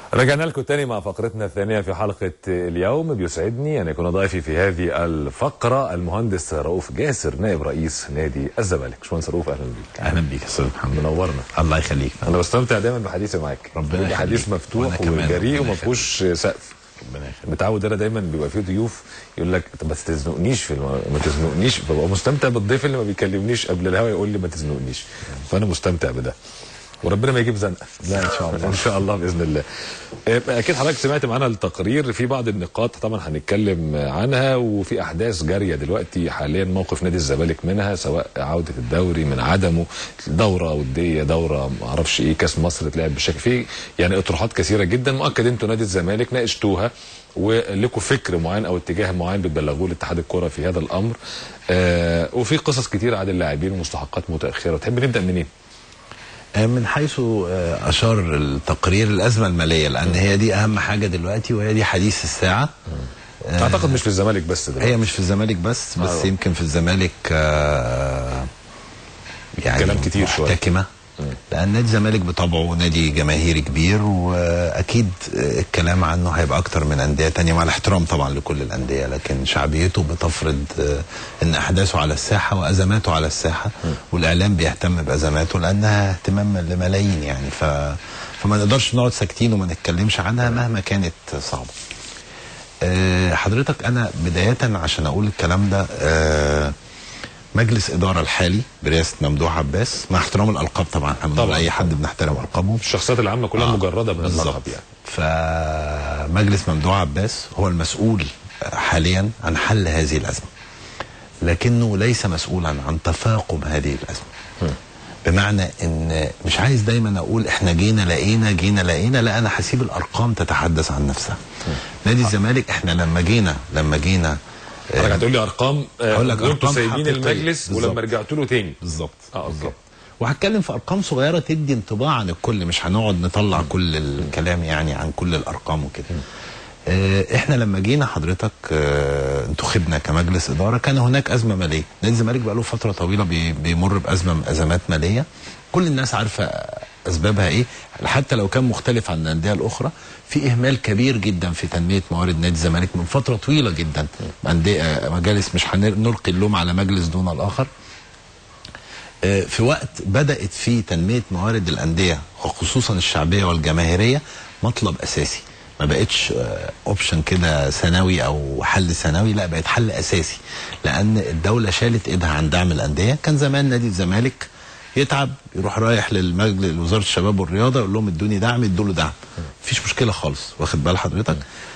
رجعنا لكم تاني مع فقرتنا الثانية في حلقة اليوم بيسعدني أن يكون ضيفي في هذه الفقرة المهندس رؤوف جاسر نائب رئيس نادي الزمالك باشمهندس رؤوف أهلا بيك اهلا بيك يا استاذ محمد منورنا الله يخليك أنا بستمتع دايما بحديثي معاك ربنا بيبقى يخليك. حديث وأنا مفتوح كمان، وجريء ربنا وما فيهوش سقف ربنا يخليك متعود انا دايما بيبقى فيه ضيوف يقول لك طب ما تزنقنيش في الم... ما تزنقنيش ببقى مستمتع بالضيف اللي ما بيكلمنيش قبل الهوا يقول لي ما تزنقنيش فانا مستمتع بده وربنا ما يجيب زنقه لا، إن شاء الله. ان شاء الله باذن الله آه، اكيد حضرتك سمعت معانا التقرير في بعض النقاط طبعا هنتكلم عنها وفي احداث جاريه دلوقتي حاليا موقف نادي الزمالك منها سواء عوده الدوري من عدمه دوره وديه دوره ما اعرفش ايه كاس مصر اتلعب بشكل في يعني اطروحات كثيره جدا مؤكد انتوا نادي الزمالك ناقشتوها ولكم فكر معين او اتجاه معين بتبلغوه لاتحاد الكره في هذا الامر آه وفي قصص كتيره عن اللاعبين ومستحقات متاخره تحب نبدا منين؟ آه، من حيث آه، اشار التقرير الازمه الماليه لان هي دي اهم حاجه دلوقتي وهي دي حديث الساعه آه، اعتقد مش في الزمالك بس دلوقتي هي مش في الزمالك بس بس آه. يمكن في الزمالك آه، يعني كلام كتير شوية. محتكمه لان نادي الزمالك بطبعه نادي جماهيري كبير واكيد آه، الكلام عنه هيبقى اكتر من انديه تانية مع الاحترام طبعا لكل الانديه لكن شعبيته بتفرض آه، ان احداثه على الساحه وازماته على الساحه والاعلام بيهتم بازماته لانها اهتمام لملايين يعني ف فما نقدرش نقعد ساكتين وما نتكلمش عنها مهما كانت صعبه آه، حضرتك انا بدايه عشان اقول الكلام ده آه، مجلس اداره الحالي برئاسه ممدوح عباس مع احترام الالقاب طبعا احنا طبعاً، طبعا اي حد بنحترم القابه الشخصيات العامه كلها آه، مجرده من بالظبط. اللقب يعني فمجلس ممدوح عباس هو المسؤول حاليا عن حل هذه الازمه لكنه ليس مسؤولا عن تفاقم هذه الازمه بمعنى ان مش عايز دايما اقول احنا جينا لقينا جينا لقينا لا انا هسيب الارقام تتحدث عن نفسها نادي الزمالك احنا لما جينا لما جينا حضرتك هتقول لي ارقام آه، هقول لك وانتوا أرقام سايبين حقيقية. المجلس بالظبط. ولما رجعتوا له تاني بالظبط اه بالظبط وهتكلم في ارقام صغيره تدي انطباع عن الكل مش هنقعد نطلع كل الكلام يعني عن كل الارقام وكده آه، احنا لما جينا حضرتك آه، انتخبنا كمجلس اداره كان هناك ازمه ماليه نادي الزمالك بقى له فتره طويله بي- بيمر بازمه من ازمات ماليه كل الناس عارفه اسبابها ايه حتى لو كان مختلف عن الانديه الاخرى في اهمال كبير جدا في تنميه موارد نادي الزمالك من فتره طويله جدا أندية- آه، مجالس مش هنلقي اللوم على مجلس دون الاخر آه، في وقت بدأت فيه تنمية موارد الأندية وخصوصا الشعبية والجماهيرية مطلب أساسي ما بقتش اوبشن كده ثانوي او حل ثانوي لا بقت حل اساسي لان الدوله شالت ايدها عن دعم الانديه كان زمان نادي الزمالك يتعب يروح رايح للمجلس لوزاره الشباب والرياضه يقول لهم ادوني دعم ادوا له دعم مفيش مشكله خالص واخد بال حضرتك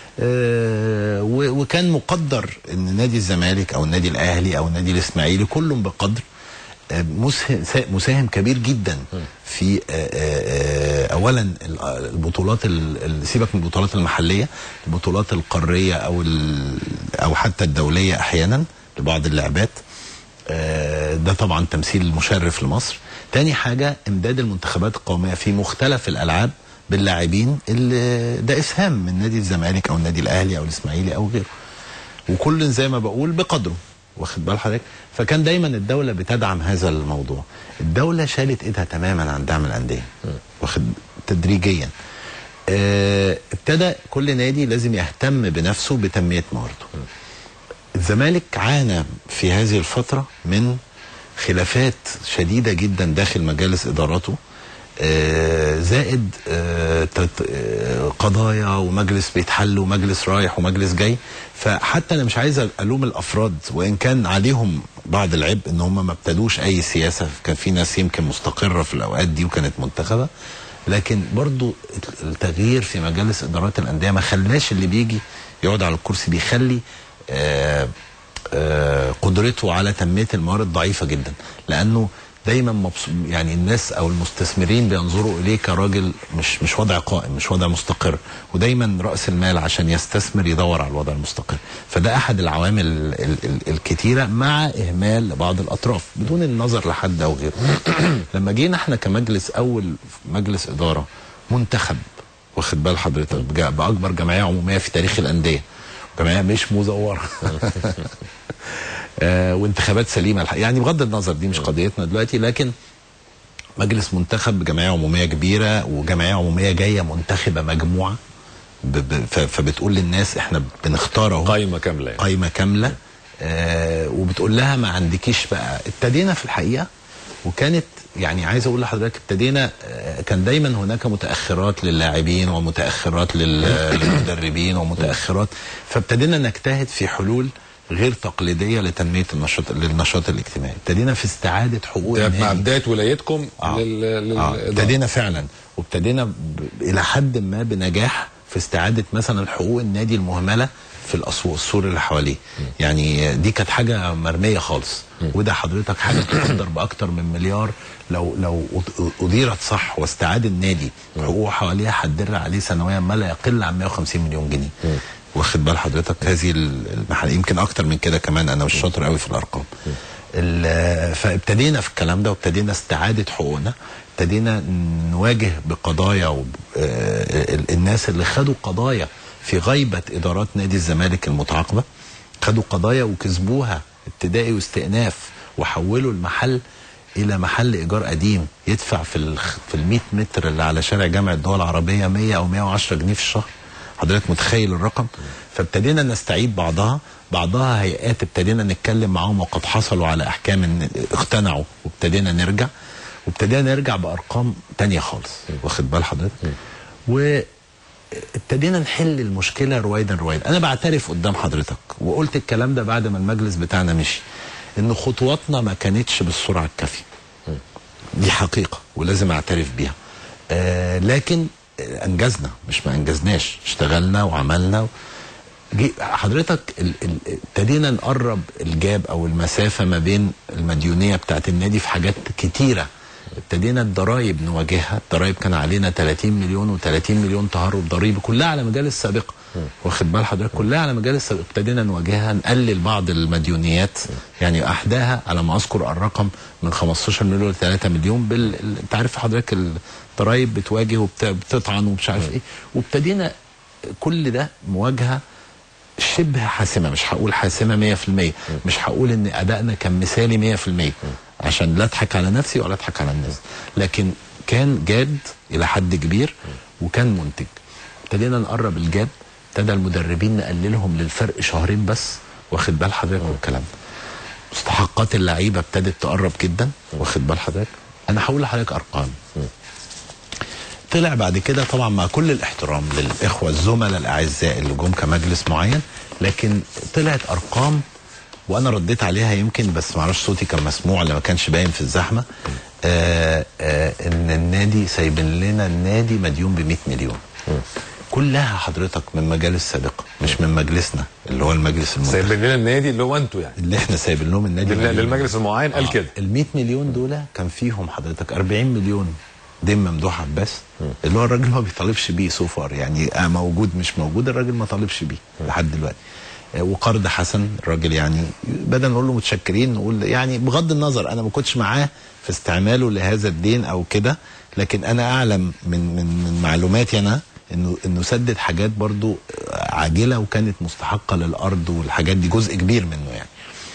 آه و- وكان مقدر ان نادي الزمالك او النادي الاهلي او النادي الاسماعيلي كلهم بقدر مسهم مساهم كبير جدا في آه، آه، آه، اولا ال- البطولات ال- ال- سيبك من البطولات المحليه البطولات القاريه او ال- او حتى الدوليه احيانا لبعض اللعبات آه، ده طبعا تمثيل مشرف لمصر تاني حاجه امداد المنتخبات القوميه في مختلف الالعاب باللاعبين اللي ده اسهام من نادي الزمالك او النادي الاهلي او الاسماعيلي او غيره وكل زي ما بقول بقدره واخد بال حضرتك فكان دايما الدوله بتدعم هذا الموضوع الدوله شالت ايدها تماما عن دعم الانديه واخد تدريجيا آه، ابتدى كل نادي لازم يهتم بنفسه بتنميه موارده الزمالك عانى في هذه الفتره من خلافات شديده جدا داخل مجالس اداراته آه، زائد آه، تت- آه، قضايا ومجلس بيتحل ومجلس رايح ومجلس جاي فحتى انا مش عايز الوم الافراد وان كان عليهم بعض العبء ان هم ما ابتدوش اي سياسه كان في ناس يمكن مستقره في الاوقات دي وكانت منتخبه لكن برضو التغيير في مجالس ادارات الانديه ما خلاش اللي بيجي يقعد على الكرسي بيخلي آه آه، قدرته على تنميه الموارد ضعيفه جدا لانه دايما مبسوط يعني الناس او المستثمرين بينظروا اليه كراجل مش مش وضع قائم مش وضع مستقر ودايما راس المال عشان يستثمر يدور على الوضع المستقر فده احد العوامل ال ال ال الكتيره مع اهمال بعض الاطراف بدون النظر لحد او غيره لما جينا احنا كمجلس اول مجلس اداره منتخب واخد بال حضرتك بجا- باكبر جمعيه عموميه في تاريخ الانديه جمعيه مش مزوره آه وانتخابات سليمه الحقيقة. يعني بغض النظر دي مش قضيتنا دلوقتي لكن مجلس منتخب بجمعيه عموميه كبيره وجمعيه عموميه جايه منتخبه مجموعه ب- ب- ف- فبتقول للناس احنا بنختار اهو قايمه كامله يعني. قايمه كامله آه وبتقول لها ما عندكيش بقى ابتدينا في الحقيقه وكانت يعني عايز اقول لحضرتك ابتدينا آه كان دايما هناك متاخرات للاعبين ومتاخرات لل- للمدربين ومتاخرات فابتدينا نجتهد في حلول غير تقليديه لتنميه النشاط للنشاط الاجتماعي ابتدينا في استعاده حقوق ده مع النادي. بدايه ولايتكم آه. لل... لل... آه. ابتدينا فعلا وابتدينا ب... الى حد ما بنجاح في استعاده مثلا حقوق النادي المهمله في الاسوار السور اللي حواليه يعني دي كانت حاجه مرميه خالص وده حضرتك حاجه تقدر باكتر من مليار لو لو أد- اديرت صح واستعاد النادي حقوقه حواليها هتدر عليه سنويا ما لا يقل عن 150 مليون جنيه واخد بال حضرتك هذه المحل يمكن اكتر من كده كمان انا مش شاطر قوي في الارقام ال- فابتدينا في الكلام ده وابتدينا استعاده حقوقنا ابتدينا نواجه بقضايا وب- آه، ال- الناس اللي خدوا قضايا في غيبه ادارات نادي الزمالك المتعاقبه خدوا قضايا وكسبوها ابتدائي واستئناف وحولوا المحل الى محل ايجار قديم يدفع في ال في ال 100 متر اللي على شارع جامع الدول العربيه 100 او 110 جنيه في الشهر حضرتك متخيل الرقم فابتدينا نستعيد بعضها بعضها هيئات ابتدينا نتكلم معاهم وقد حصلوا على احكام ان اقتنعوا وابتدينا نرجع وابتدينا نرجع بارقام تانية خالص واخد بال حضرتك وابتدينا نحل المشكله رويدا رويدا انا بعترف قدام حضرتك وقلت الكلام ده بعد ما المجلس بتاعنا مشي ان خطواتنا ما كانتش بالسرعه الكافيه دي حقيقه ولازم اعترف بيها آه لكن آه، انجزنا مش ما انجزناش اشتغلنا وعملنا و... جي حضرتك ال- ال- ابتدينا نقرب الجاب او المسافه ما بين المديونيه بتاعت النادي في حاجات كتيره ابتدينا الضرايب نواجهها الضرايب كان علينا 30 مليون و30 مليون تهرب ضريبي كلها على مجال سابقه واخد بال حضرتك كلها على مجال سابقه ابتدينا نواجهها نقلل بعض المديونيات يعني احداها على ما اذكر الرقم من 15 مليون ل 3 مليون بال... ال- انت عارف حضرتك الضرايب بتواجه وبتطعن ومش عارف ايه وابتدينا كل ده مواجهه شبه حاسمه مش هقول حاسمه 100% مش هقول ان ادائنا كان مثالي 100% عشان لا اضحك على نفسي ولا اضحك على الناس لكن كان جاد الى حد كبير وكان منتج ابتدينا نقرب الجاد ابتدى المدربين نقللهم للفرق شهرين بس واخد بال حضرتك من الكلام ده مستحقات اللعيبه ابتدت تقرب جدا واخد بال حضرتك انا هقول لحضرتك ارقام طلع بعد كده طبعا مع كل الاحترام للاخوه الزملاء الاعزاء اللي جم كمجلس معين لكن طلعت ارقام وانا رديت عليها يمكن بس معرفش صوتي كان مسموع ولا ما كانش باين في الزحمه آه آه ان النادي سايبين لنا النادي مديون ب 100 مليون كلها حضرتك من مجالس سابقه مش من مجلسنا اللي هو المجلس المنتخب سايبين لنا النادي اللي هو انتوا يعني اللي احنا سايبين لهم النادي لل- مليون. للمجلس المعين قال كده ال 100 مليون دول كان فيهم حضرتك 40 مليون دين ممدوح عباس اللي هو الراجل ما بيطالبش بيه سو فار يعني آه موجود مش موجود الراجل ما طالبش بيه لحد دلوقتي آه، وقرض حسن الراجل يعني بدل نقول له متشكرين نقول يعني بغض النظر انا ما كنتش معاه في استعماله لهذا الدين او كده لكن انا اعلم من من من معلوماتي انا انه انه سدد حاجات برضو آه، عاجله وكانت مستحقه للارض والحاجات دي جزء كبير منه يعني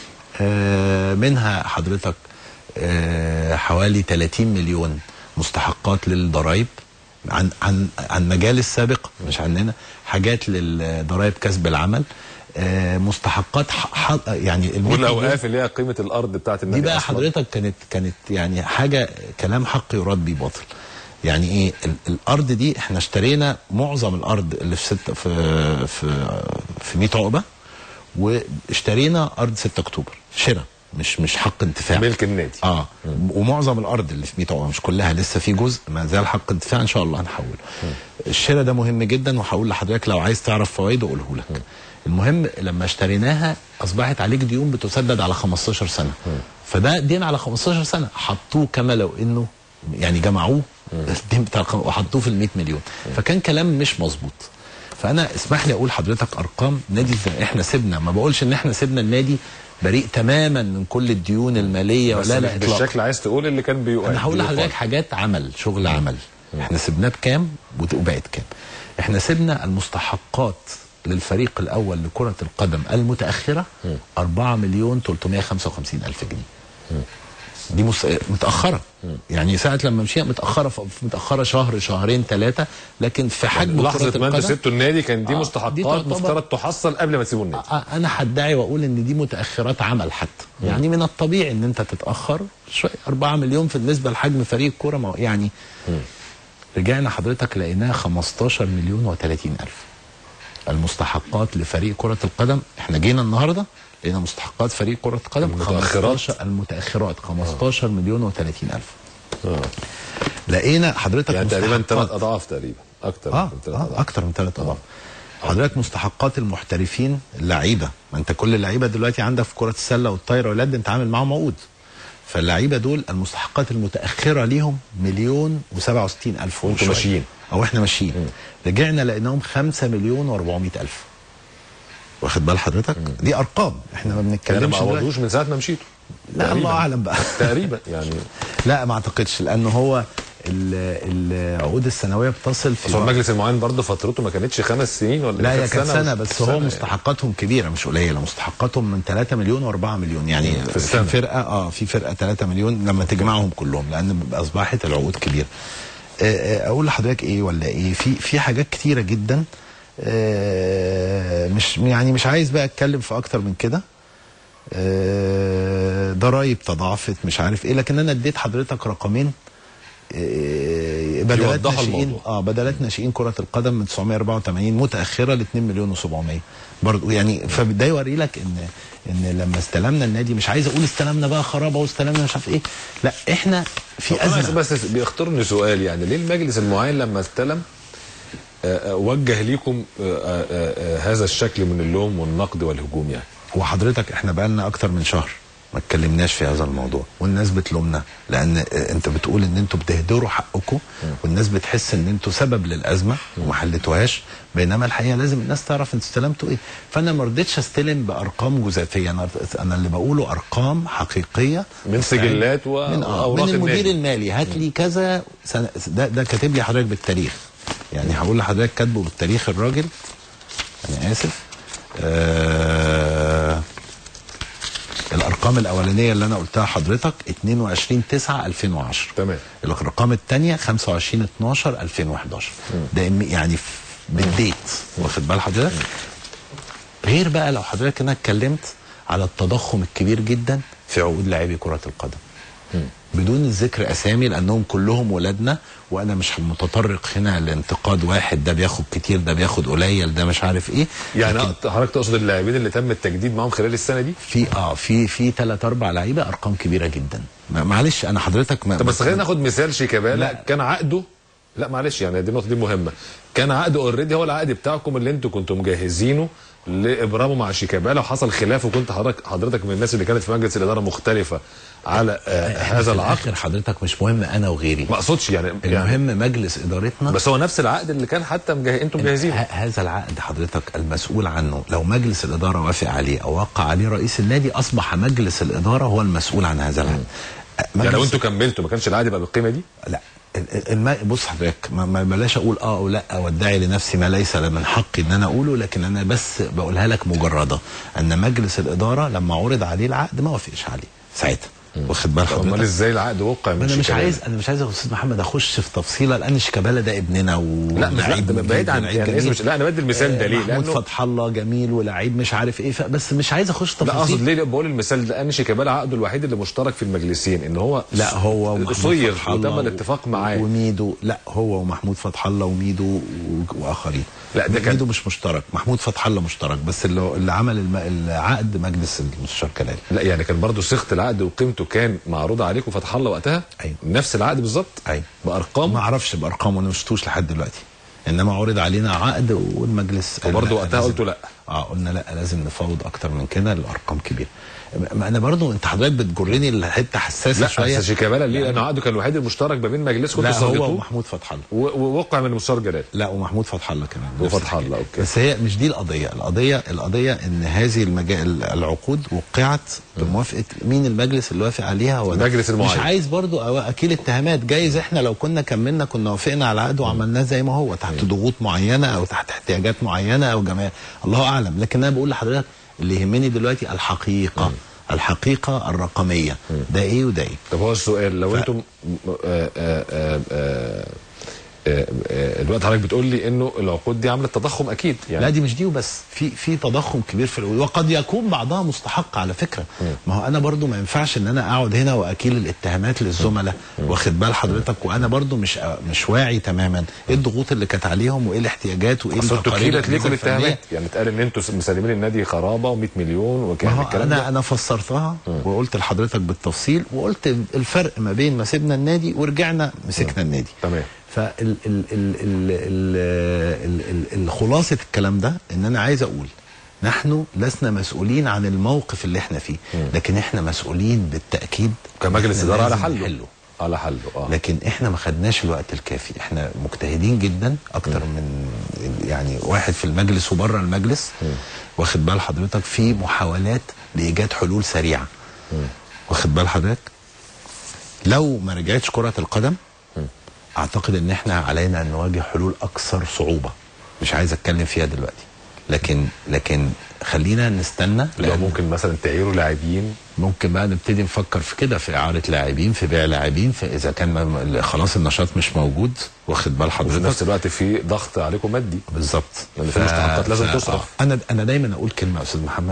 آه، منها حضرتك آه، حوالي 30 مليون مستحقات للضرائب عن عن عن مجال السابق مش عننا حاجات للضرائب كسب العمل آه، مستحقات ح- ح- يعني ال 100 مليون والاوقاف اللي هي قيمه الارض بتاعت النادي دي بقى أصلاً. حضرتك كانت كانت يعني حاجه كلام حق يراد بيه باطل يعني ايه ال- الارض دي احنا اشترينا معظم الارض اللي في ستة في في في 100 عقبه واشترينا ارض 6 اكتوبر شراء مش مش حق انتفاع ملك النادي اه ومعظم الارض اللي في 100 عقبه مش كلها لسه في جزء ما زال حق انتفاع ان شاء الله هنحوله الشراء ده مهم جدا وهقول لحضرتك لو عايز تعرف فوائده اقوله لك المهم لما اشتريناها اصبحت عليك ديون بتسدد على 15 سنه فده دين على 15 سنه حطوه كما لو انه يعني جمعوه الدين بتاع الخم- وحطوه في ال 100 مليون فكان كلام مش مظبوط فانا اسمح لي اقول حضرتك ارقام نادي الزمالك احنا سيبنا ما بقولش ان احنا سيبنا النادي بريء تماما من كل الديون الماليه بس ولا مش لا اطلاقا بالشكل عايز تقول اللي كان بيؤدي انا هقول لحضرتك حاجات عمل شغل عمل احنا سيبناه بكام وت- وبقت كام احنا سيبنا المستحقات للفريق الاول لكره القدم المتاخره 4 مليون 355 الف جنيه دي مس... متاخره يعني ساعه لما مشينا متاخره ف- متاخره شهر شهرين ثلاثه لكن في حجم لحظه كرة ما انتوا القدم سبتوا النادي كان دي آه، دي مستحقات تعتبر- مفترض تحصل قبل ما تسيبوا النادي أ- انا هدعي واقول ان دي متاخرات عمل حتى يعني من الطبيعي ان انت تتاخر شويه 4 مليون في بالنسبه لحجم فريق الكوره ما هو يعني رجعنا حضرتك لقيناها 15 مليون و30 الف المستحقات لفريق كره القدم احنا جينا النهارده لقينا مستحقات فريق كره القدم المتأخرات. 15 المتاخرات 15 مليون و30 الف لقينا حضرتك يعني تقريبا مستحقات- ثلاث اضعاف تقريبا اكتر اه, من ثلاث آه اضعاف اكتر من ثلاث اضعاف حضرتك مستحقات المحترفين اللعيبه ما انت كل اللعيبه دلوقتي عندك في كره السله والطايره واليد انت عامل معاهم عقود فاللعيبه دول المستحقات المتاخره ليهم مليون و67 الف وانتوا وشوية. ماشيين. او احنا ماشيين رجعنا لقيناهم 5 مليون و400 الف واخد بال حضرتك دي ارقام احنا ما يعني بنتكلمش ما دلوقتي. عوضوش من ساعه ما مشيتوا لا تقريباً. الله اعلم بقى تقريبا يعني لا ما اعتقدش لان هو ال- العقود السنويه بتصل في بس هو المجلس المعين برضه فترته ما كانتش خمس سنين ولا لا هي كانت كانت سنه ولا- بس هو يعني. مستحقاتهم كبيره مش قليله مستحقاتهم من 3 مليون و4 مليون يعني في السنة. فرقه اه في فرقه 3 مليون لما تجمعهم كلهم لان اصبحت العقود كبيره آه، آه، اقول لحضرتك ايه ولا ايه في في حاجات كتيره جدا آه، مش يعني مش عايز بقى اتكلم في اكتر من كده آه، ضرايب تضاعفت مش عارف ايه لكن انا اديت حضرتك رقمين آه، بدلات يوضحوا ناشئين الموضوع. اه بدلات ناشئين كره القدم من 984 متاخره ل 2 مليون و700 برضه يعني فده يوري لك ان ان لما استلمنا النادي مش عايز اقول استلمنا بقى خرابه واستلمنا مش عارف ايه لا احنا في أنا ازمه بس بيختارني سؤال يعني ليه المجلس المعين لما استلم آه، آه، وجه ليكم آه، آه، آه، هذا الشكل من اللوم والنقد والهجوم يعني وحضرتك احنا بقالنا اكتر من شهر ما اتكلمناش في هذا الموضوع والناس بتلومنا لان اه، انت بتقول ان انتوا بتهدروا حقكم والناس بتحس ان انتوا سبب للازمه وما حلتوهاش بينما الحقيقه لازم الناس تعرف انتوا استلمتوا ايه فانا ما رضيتش استلم بارقام جزافيه انا انا اللي بقوله ارقام حقيقيه من سجلات و- من اه وأوراق من المدير النادي. المالي هات لي كذا سنة ده ده كاتب لي حضرتك بالتاريخ يعني هقول لحضرتك كاتبه بالتاريخ الراجل انا اسف آه الارقام الاولانيه اللي انا قلتها حضرتك 22 9 2010 تمام. الارقام الثانيه 25 12 2011 ده إم- يعني في- بالديت واخد بال حضرتك غير بقى لو حضرتك انا اتكلمت على التضخم الكبير جدا في عقود لاعبي كره القدم بدون الذكر اسامي لانهم كلهم ولادنا وانا مش متطرق هنا لانتقاد واحد ده بياخد كتير ده بياخد قليل ده مش عارف ايه يعني لكن حضرتك تقصد اللاعبين اللي تم التجديد معاهم خلال السنه دي في اه في في ثلاث اربع لعيبه ارقام كبيره جدا ما- معلش انا حضرتك ما طب بس خلينا ناخد مثال شيكابالا لا. كان عقده لا معلش يعني دي النقطه دي مهمه كان عقده اوريدي هو العقد بتاعكم اللي انتوا كنتوا مجهزينه لابرامه مع شيكابالا وحصل خلاف وكنت حضرتك حضرتك من الناس اللي كانت في مجلس الاداره مختلفه على آه إحنا هذا في العقد الاخر حضرتك مش مهم انا وغيري ما اقصدش يعني, يعني المهم مجلس ادارتنا بس هو نفس العقد اللي كان حتى مجه... انتم مجهزينه ه- هذا العقد حضرتك المسؤول عنه لو مجلس الاداره وافق عليه او وقع عليه رئيس النادي اصبح مجلس الاداره هو المسؤول عن هذا العقد يعني لو مجلس- انتوا كملتوا ما كانش العقد يبقى بالقيمه دي لا ال- ال- الم... بص حضرتك ما, ما بلاش اقول اه او لا وادعي لنفسي ما ليس من حقي ان انا اقوله لكن انا بس بقولها لك مجرده ان مجلس الاداره لما عرض عليه العقد ما وافقش عليه ساعتها واخد بال امال حضرتك ازاي العقد وقع من ما انا مش شيكابالا؟ عايز انا مش عايز يا استاذ محمد اخش في تفصيله لان شيكابالا ده ابننا و لا مش لا لعيب ده بعيد عن جميل يعني جميل. اسم لا انا بدي المثال ده ليه؟ محمود لانه فتح الله جميل ولاعيب مش عارف ايه ف- بس مش عايز اخش لا اقصد تفاصيل ليه بقول المثال ده لان شيكابالا عقده الوحيد اللي مشترك في المجلسين ان هو لا هو ومحمود صير فتح الله وتم الاتفاق معاه وميدو لا هو ومحمود فتح الله وميدو و- واخرين لا، ده كان- ميدو مش مشترك محمود فتح الله مشترك بس اللي, اللي عمل الم... العقد مجلس المستشار كلال لا يعني كان برضه صيغه العقد وقيمته كان معروضه عليكم فتح الله وقتها أيوة. نفس العقد بالظبط ايوه بارقام ما اعرفش بارقامه انا ما شفتوش لحد دلوقتي انما عرض علينا عقد والمجلس قال وبرضه لا، وقتها لازم- قلتوا لا. اه قلنا لا لازم نفاوض اكتر من كده الارقام كبيره ما انا برضو انت حضرتك بتجرني لحته حساسه لا شويه بس شيكابالا ليه لانه عقده كان الوحيد المشترك ما بين مجلسكم لا انتوا هو صاغتوه ومحمود فتح الله و- ووقع من المستشار جلال لا ومحمود فتح الله كمان نفس وفتح الحكاية. الله، أوكي. بس هي مش دي القضيه القضيه القضيه ان هذه المجا... العقود وقعت بموافقه مين المجلس اللي وافق عليها هو ده. المجلس المعين. مش عايز برضو أو- اكيل اتهامات جايز احنا لو كنا كملنا كنا وافقنا على العقد وعملناه زي ما هو تحت ضغوط معينه او تحت احتياجات معينه او جماعه الله اعلم لكن انا بقول لحضرتك اللي يهمني دلوقتي الحقيقه الحقيقه الرقميه ده ايه وده ايه طب هو السؤال لو انتم آه، آه، آه، آه، آه، آه، الوقت حضرتك بتقول لي انه العقود دي عملت تضخم اكيد يعني لا دي مش دي وبس في في تضخم كبير في العقود وقد يكون بعضها مستحق على فكره ما هو انا برضو ما ينفعش ان انا اقعد هنا واكيل الاتهامات للزملاء واخد بال حضرتك وانا برضو مش مش واعي تماما ايه الضغوط اللي كانت عليهم وايه الاحتياجات وايه اصل انتوا التقارير كيلت ليكم الفنية. الاتهامات يعني اتقال ان انتوا مسلمين النادي خرابه و100 مليون ما وكان هو الكلام ده انا انا فسرتها وقلت لحضرتك بالتفصيل وقلت الفرق ما بين ما سيبنا النادي ورجعنا مسكنا النادي تمام فال ال ال ال ال ال ال ال خلاصه الكلام ده ان انا عايز اقول نحن لسنا مسؤولين عن الموقف اللي احنا فيه لكن احنا مسؤولين بالتاكيد كمجلس إحنا اداره على لازم حله نحله. على حله اه لكن احنا ما خدناش الوقت الكافي احنا مجتهدين جدا اكتر من يعني واحد في المجلس وبره المجلس واخد بال حضرتك في محاولات لايجاد حلول سريعه واخد بال حضرتك لو ما رجعتش كره القدم اعتقد ان احنا علينا ان نواجه حلول اكثر صعوبه مش عايز اتكلم فيها دلوقتي لكن لكن خلينا نستنى لو لأن ممكن مثلا تعيروا لاعبين ممكن بقى نبتدي نفكر في كده في اعاره لاعبين في بيع لاعبين في اذا كان م- خلاص النشاط مش موجود واخد بال وفي حضرتك نفس الوقت في ضغط عليكم مادي بالظبط لأن في مستحقات لازم تصرف. انا انا دايما اقول كلمه يا استاذ محمد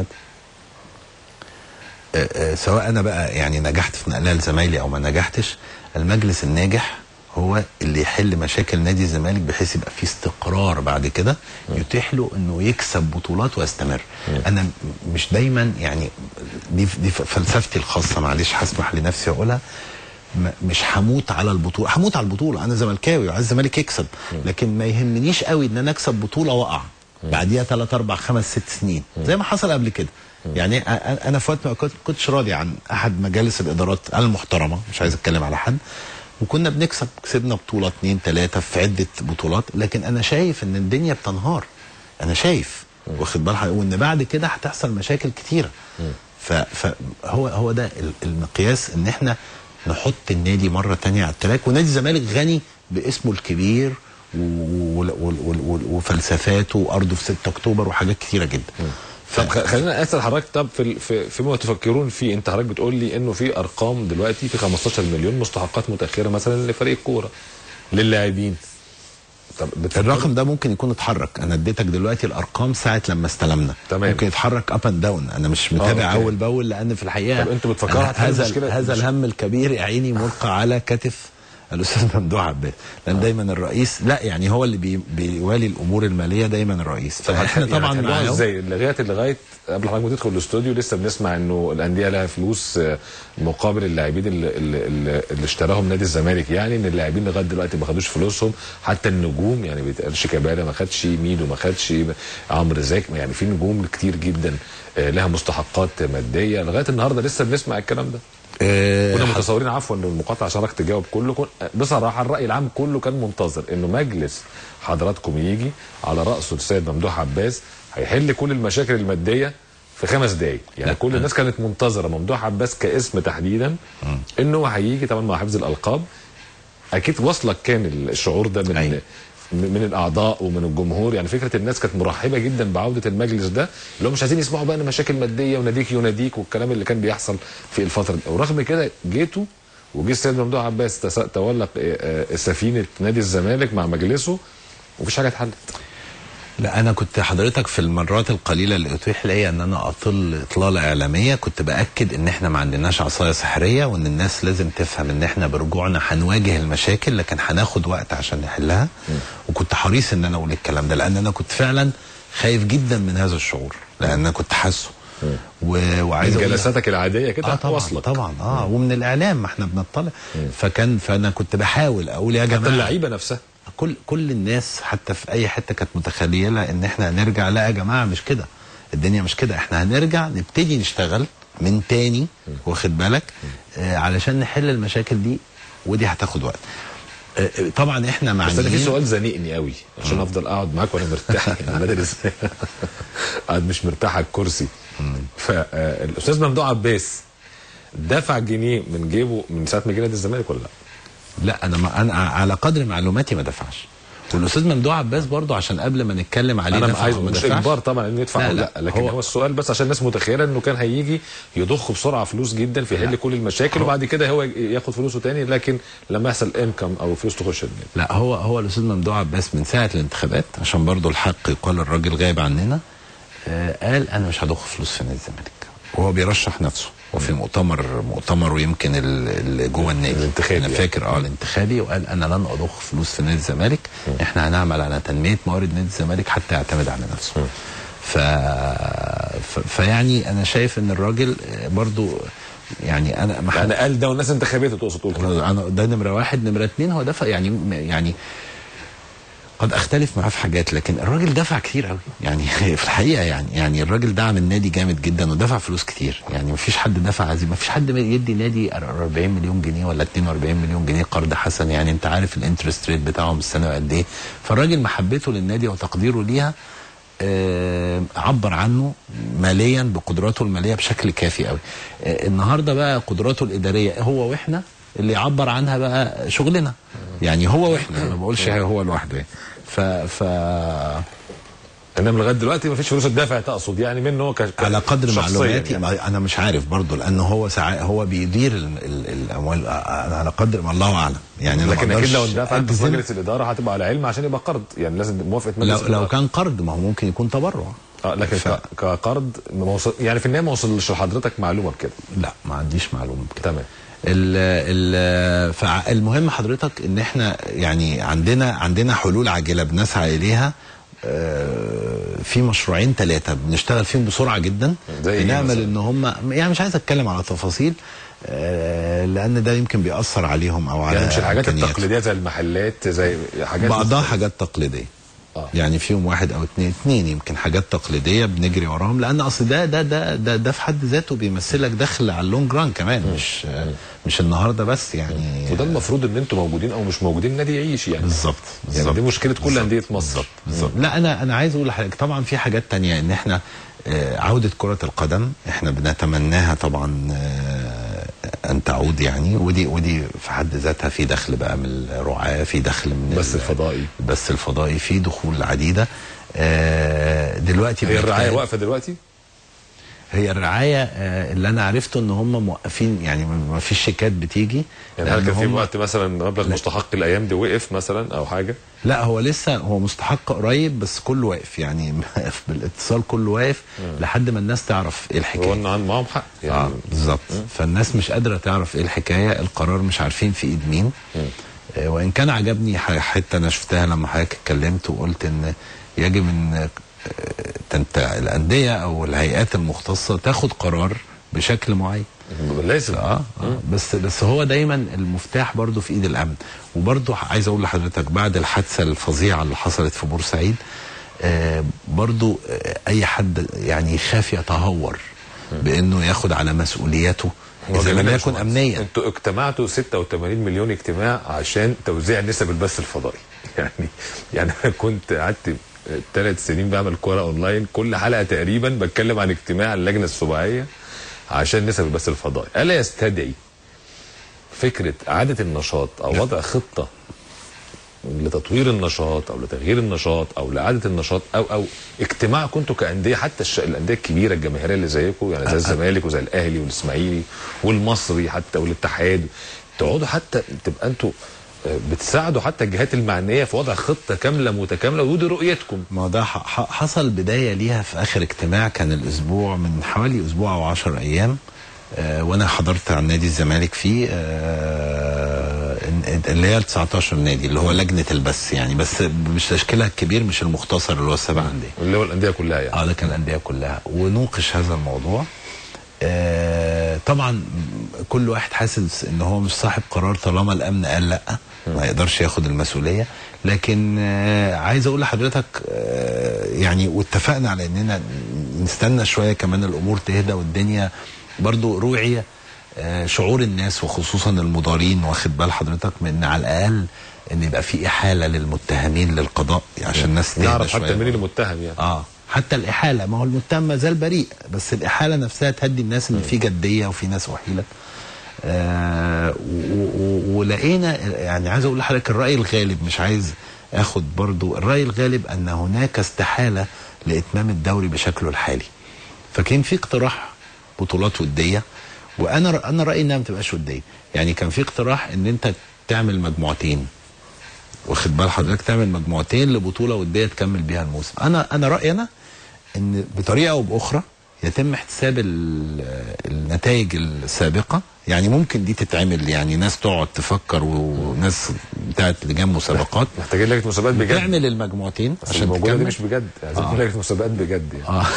آه، آه، سواء انا بقى يعني نجحت في نقلها لزمايلي او ما نجحتش المجلس الناجح هو اللي يحل مشاكل نادي الزمالك بحيث يبقى في استقرار بعد كده يتيح له انه يكسب بطولات ويستمر انا م- مش دايما يعني دي دي فلسفتي الخاصه معلش هسمح لنفسي اقولها م- مش هموت على البطوله هموت على البطوله انا زملكاوي وعايز الزمالك يكسب لكن ما يهمنيش قوي ان انا اكسب بطوله واقع بعديها 3 4 5 6 سنين زي ما حصل قبل كده يعني أ- أ- انا في وقت ما كنت كنتش راضي عن احد مجالس الادارات المحترمه مش عايز اتكلم على حد وكنا بنكسب كسبنا بطوله اتنين تلاته في عده بطولات لكن انا شايف ان الدنيا بتنهار انا شايف واخد بال حضرتك؟ وان بعد كده هتحصل مشاكل كتيره ف- فهو هو ده ال- المقياس ان احنا نحط النادي مره تانية على التراك ونادي الزمالك غني باسمه الكبير و- و- و- و- و- وفلسفاته وارضه في 6 اكتوبر وحاجات كتيره جدا ف- طب خ- خلينا اسال حضرتك طب في ال- في فيما تفكرون فيه انت حضرتك بتقول لي انه في ارقام دلوقتي في 15 مليون مستحقات متاخره مثلا لفريق الكوره للاعبين طب بتفكروا- الرقم ده ممكن يكون اتحرك انا اديتك دلوقتي الارقام ساعه لما استلمنا تمام. ممكن يتحرك اب اند داون انا مش متابع أوكي. اول باول لان في الحقيقه طب انتوا بتفكروا أنا هتحلوا هذا المشكلة؟ هذا مش- الهم الكبير يا عيني ملقى على كتف الاستاذ ممدوح عباس لان دايما الرئيس لا يعني هو اللي بي بيوالي الامور الماليه دايما الرئيس طب فاحنا هتحل- طبعا هتحلوها معاهم ازاي لغايه لغايه قبل حضرتك ما تدخل الاستوديو لسه بنسمع انه الانديه لها فلوس آه، مقابل اللاعبين اللي, اللي, اللي اللي اشتراهم نادي الزمالك يعني ان اللاعبين لغايه دلوقتي ما خدوش فلوسهم حتى النجوم يعني بيتقال شيكابالا ما خدش ميدو ما خدش عمرو زاك يعني في نجوم كتير جدا آه، لها مستحقات ماديه لغايه النهارده لسه بنسمع الكلام ده آه، كنا متصورين عفوا ان المقاطعه عشان حضرتك تجاوب كله كن... بصراحه الراي العام كله كان منتظر انه مجلس حضراتكم يجي على راسه السيد ممدوح عباس هيحل كل المشاكل الماديه في خمس دقايق يعني لا. كل الناس كانت منتظره ممدوح عباس كاسم تحديدا انه هيجي طبعا مع حفظ الالقاب اكيد وصلك كان الشعور ده من أيوة. من الاعضاء ومن الجمهور يعني فكره الناس كانت مرحبه جدا بعوده المجلس ده اللي هم مش عايزين يسمعوا بقى إن مشاكل ماديه وناديك يناديك والكلام اللي كان بيحصل في الفتره دي ورغم كده جيتوا وجه السيد ممدوح عباس تس- تولى آه، آه، سفينه نادي الزمالك مع مجلسه ومفيش حاجه اتحلت لا انا كنت حضرتك في المرات القليله اللي اتيح ليا ان انا اطل اطلاله اعلاميه كنت باكد ان احنا ما عندناش عصايه سحريه وان الناس لازم تفهم ان احنا برجوعنا هنواجه المشاكل لكن هناخد وقت عشان نحلها وكنت حريص ان انا اقول الكلام ده لان انا كنت فعلا خايف جدا من هذا الشعور لان انا كنت حاسه و- وعايز من أقول لك- جلساتك العاديه كده اه طبعا وصلك طبعا اه ومن الاعلام ما احنا بنطلع فكان فانا كنت بحاول اقول يا حتى جماعه اللعيبه نفسها كل كل الناس حتى في اي حته كانت متخيله ان احنا هنرجع لا يا جماعه مش كده الدنيا مش كده احنا هنرجع نبتدي نشتغل من تاني واخد بالك آه علشان نحل المشاكل دي ودي هتاخد وقت آه آه، طبعا احنا بس انا في معنيين سؤال زنقني قوي عشان افضل اقعد معاك وانا مرتاح يعني بدل ازاي قاعد مش مرتاح على الكرسي فالاستاذ ممدوح عباس دفع جنيه من جيبه من ساعه ما جه نادي الزمالك ولا لا؟ لا انا ما انا على قدر معلوماتي ما دفعش والاستاذ ممدوح عباس برضو عشان قبل ما نتكلم عليه انا دفع عايز أو ما مش دفعش. اجبار طبعا انه يدفع لا، او لا، لا لكن هو- هو, السؤال بس عشان الناس متخيله انه كان هيجي يضخ بسرعه فلوس جدا فيحل كل المشاكل وبعد كده هو ياخد فلوسه تاني لكن لما يحصل انكم او فلوس تخش النادي لا هو هو الاستاذ ممدوح عباس من ساعه الانتخابات عشان برضو الحق يقال الراجل غايب عننا آه قال انا مش هضخ فلوس في نادي الزمالك وهو بيرشح نفسه وفي مؤتمر مؤتمر ويمكن ال- اللي جوه النادي الانتخابي انا يعني. فاكر اه الانتخابي وقال انا لن اضخ فلوس في نادي الزمالك احنا هنعمل على تنميه موارد نادي الزمالك حتى يعتمد على نفسه ف... ف... فيعني انا شايف ان الراجل آه، برضو يعني انا ما يعني قال ده والناس انتخاباته تقصد تقول كده انا ده نمره واحد نمره اتنين هو دفع يعني يعني قد اختلف معاه في حاجات لكن الراجل دفع كتير قوي يعني في الحقيقه يعني يعني الراجل دعم النادي جامد جدا ودفع فلوس كتير يعني مفيش حد دفع عزيز مفيش حد يدي نادي 40 مليون جنيه ولا 42 مليون جنيه قرض حسن يعني انت عارف الانترست ريت بتاعهم السنه قد ايه فالراجل محبته للنادي وتقديره ليها آه، عبر عنه ماليا بقدراته الماليه بشكل كافي قوي آه، النهارده بقى قدراته الاداريه هو واحنا اللي يعبر عنها بقى شغلنا يعني هو واحنا ما بقولش هو لوحده يعني. ف ف انما لغايه دلوقتي ما فيش فلوس اتدفع تقصد يعني منه هو ك... ك- على قدر شخصياً معلوماتي يعني. يعني. انا مش عارف برضه لان هو ساعات هو بيدير ال ال الاموال أنا على قدر ما الله اعلم يعني أنا ما لكن اكيد لو أقدرش اندفع انت في أجزم. مجلس الاداره هتبقى على علم عشان يبقى قرض يعني لازم موافقه مجلس لو, الإدارة. لو كان قرض ما هو ممكن يكون تبرع اه لكن ف- ك- كقرض ما وصل يعني في النهايه ما وصلش لحضرتك معلومه بكده لا ما عنديش معلومه بكده تمام ال ال فالمهم حضرتك ان احنا يعني عندنا عندنا حلول عاجله بنسعى اليها آه، في مشروعين ثلاثه بنشتغل فيهم بسرعه جدا زي إيه بنعمل مثلاً؟ ان هم يعني مش عايز اتكلم على تفاصيل آه، لان ده يمكن بيأثر عليهم او على يعني مش الحاجات إمكانياتهم. التقليديه زي المحلات زي حاجات بعضها حاجات تقليديه آه. يعني فيهم واحد او اتنين اتنين يمكن حاجات تقليديه بنجري وراهم لان اصل ده ده ده ده, ده في حد ذاته بيمثل لك دخل على اللونج ران كمان مش مش النهارده بس يعني وده المفروض ان انتم موجودين او مش موجودين النادي يعيش يعني بالظبط يعني دي مشكله كل انديه مصر بالظبط لا انا انا عايز اقول لحضرتك طبعا في حاجات تانية ان احنا آه، عودة كرة القدم احنا بنتمناها طبعا آه، ان تعود يعني ودي ودي في حد ذاتها في دخل بقى من الرعاة في دخل من بس ال- الفضائي البث الفضائي في دخول عديدة آه، دلوقتي هي الرعايه بنجتهد- واقفه دلوقتي هي الرعاية آه، اللي انا عرفته ان هم موقفين يعني ما فيش شيكات بتيجي يعني هل لأن كان في هم- وقت مثلا مبلغ مستحق الايام دي وقف مثلا او حاجه لا هو لسه هو مستحق قريب بس كله واقف يعني بالاتصال كله واقف لحد ما الناس تعرف ايه هو الحكايه ان عن- معاهم حق اه يعني بالظبط فالناس مش قادره تعرف ايه الحكايه القرار مش عارفين في ايد مين آه وان كان عجبني ح- حته انا شفتها لما حضرتك اتكلمت وقلت ان يجب ان آه، تنت الانديه او الهيئات المختصه تاخد قرار بشكل معين لازم اه, آه بس بس هو دايما المفتاح برضو في ايد الامن وبرضو عايز اقول لحضرتك بعد الحادثه الفظيعه اللي حصلت في بورسعيد آه برضو آه اي حد يعني يخاف يتهور بانه ياخد على مسؤوليته هو اذا جميل لم يا يكن باشمهندس. امنيا انتوا اجتمعتوا 86 مليون اجتماع عشان توزيع نسب البث الفضائي يعني يعني انا كنت قعدت ثلاث سنين بعمل كوره اونلاين كل حلقه تقريبا بتكلم عن اجتماع اللجنه السباعيه عشان نسب البث الفضائي الا يستدعي فكره اعاده النشاط او وضع خطه لتطوير النشاط او لتغيير النشاط او لاعاده النشاط او او اجتماع كنتوا كانديه حتى الش... الانديه الكبيره الجماهيريه اللي زيكم يعني زي الزمالك وزي الاهلي والاسماعيلي والمصري حتى والاتحاد تقعدوا حتى تبقى انتوا آه، بتساعدوا حتى الجهات المعنيه في وضع خطه كامله متكامله ودي رؤيتكم ما هو ده ح- ح- حصل بدايه ليها في اخر اجتماع كان الاسبوع من حوالي اسبوع او 10 ايام آه وانا حضرت عن نادي الزمالك فيه آه إن- اللي هي ال 19 نادي اللي هو لجنه البث يعني بس مش تشكيلها الكبير مش المختصر اللي هو السبع انديه اللي هو الانديه كلها يعني اه ده كان الانديه كلها ونوقش هذا الموضوع آه طبعا كل واحد حاسس ان هو مش صاحب قرار طالما الامن قال لا ما يقدرش ياخد المسؤوليه لكن آه عايز اقول لحضرتك آه يعني واتفقنا على اننا نستنى شويه كمان الامور تهدى والدنيا برضو روعيه آه شعور الناس وخصوصا المضارين واخد بال حضرتك من على الاقل ان يبقى في احاله للمتهمين للقضاء عشان الناس تهدى نعرف شويه حتى مين المتهم يعني اه حتى الاحاله ما هو المتهم ما زال بريء بس الاحاله نفسها تهدي الناس ان في جديه وفي ناس وحيله آه و- و- ولقينا يعني عايز اقول لحضرتك الراي الغالب مش عايز اخد برضو الراي الغالب ان هناك استحاله لاتمام الدوري بشكله الحالي فكان في اقتراح بطولات وديه وانا انا رايي انها ما تبقاش وديه يعني كان في اقتراح ان انت تعمل مجموعتين واخد بال حضرتك تعمل مجموعتين لبطوله وديه تكمل بيها الموسم انا انا رايي انا ان بطريقه او باخرى يتم احتساب ال- النتائج السابقه يعني ممكن دي تتعمل يعني ناس تقعد تفكر وناس بتاعت لجان مسابقات محتاجين لجنه مسابقات بجد تعمل المجموعتين عشان عشان الموجوده دي تكمل مش بجد عايزين آه. لجنه مسابقات بجد يعني اه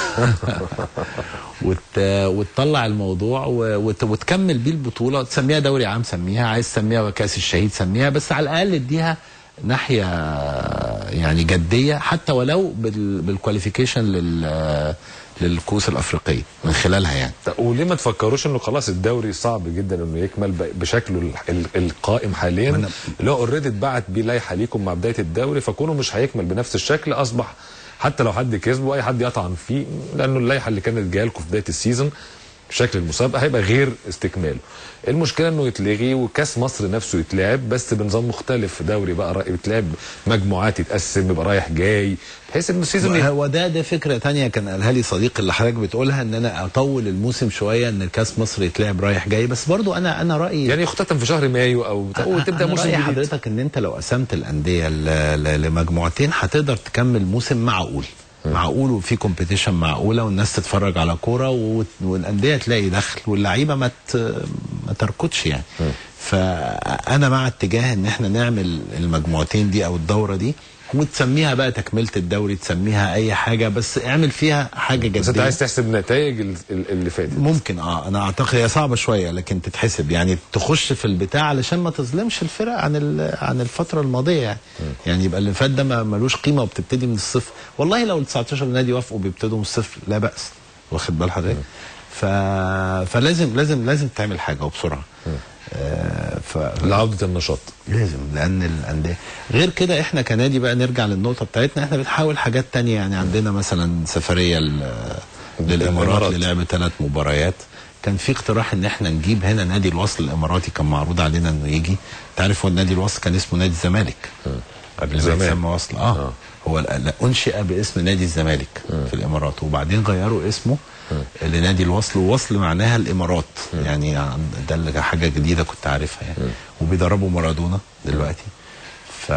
وت... وتطلع الموضوع و... وت... وتكمل بيه البطوله تسميها دوري عام سميها عايز تسميها كاس الشهيد سميها بس على الاقل اديها ناحيه يعني جديه حتى ولو بال... بالكواليفيكيشن لل للكؤوس الافريقيه من خلالها يعني طب وليه ما تفكروش انه خلاص الدوري صعب جدا انه يكمل ب- بشكله ال- ال- القائم حاليا ما اللي هو اوريدي اتبعت بيه لائحه ليكم مع بدايه الدوري فكونه مش هيكمل بنفس الشكل اصبح حتى لو حد كسبه اي حد يطعن فيه لانه اللائحه اللي كانت جايه لكم في بدايه السيزون شكل المسابقه هيبقى غير استكماله المشكله انه يتلغي وكاس مصر نفسه يتلعب بس بنظام مختلف دوري بقى رأي يتلعب مجموعات يتقسم يبقى رايح جاي بحيث ان السيزون ي- هو ده ده فكره تانية كان قالها لي صديقي اللي حضرتك بتقولها ان انا اطول الموسم شويه ان الكاس مصر يتلعب رايح جاي بس برضو انا انا رايي يعني يختتم في شهر مايو او وتبدا أنا موسم رأيي جديد حضرتك ان انت لو قسمت الانديه ل- ل- لمجموعتين هتقدر تكمل موسم معقول معقول وفي كومبيتيشن معقوله والناس تتفرج على كوره و- والانديه تلاقي دخل واللعيبه ما ت- ما تركضش يعني فانا مع اتجاه ان احنا نعمل المجموعتين دي او الدوره دي وتسميها بقى تكمله الدوري تسميها اي حاجه بس اعمل فيها حاجه جديه بس انت عايز تحسب نتائج ال- ال- اللي فاتت ممكن اه انا اعتقد هي صعبه شويه لكن تتحسب يعني تخش في البتاع علشان ما تظلمش الفرق عن ال- عن الفتره الماضيه يعني يعني يبقى اللي فات ده ما- ملوش قيمه وبتبتدي من الصفر والله لو ال 19 نادي وافقوا بيبتدوا من الصفر لا باس واخد بال حضرتك ف... فلازم لازم لازم تعمل حاجه وبسرعه آه ف... لعودة النشاط لازم لان الانديه غير كده احنا كنادي بقى نرجع للنقطه بتاعتنا احنا بنحاول حاجات تانية يعني عندنا مثلا سفريه ل- للامارات الإمارات. للعب ثلاث مباريات كان في اقتراح ان احنا نجيب هنا نادي الوصل الاماراتي كان معروض علينا انه يجي تعرف هو النادي الوصل كان اسمه نادي الزمالك قبل ما زمان. يتسمى وصل اه, آه. هو لا لا، انشئ باسم نادي الزمالك في الامارات وبعدين غيروا اسمه لنادي الوصل ووصل معناها الامارات يعني عن- ده اللي حاجه جديده كنت عارفها يعني وبيدربوا مارادونا دلوقتي ف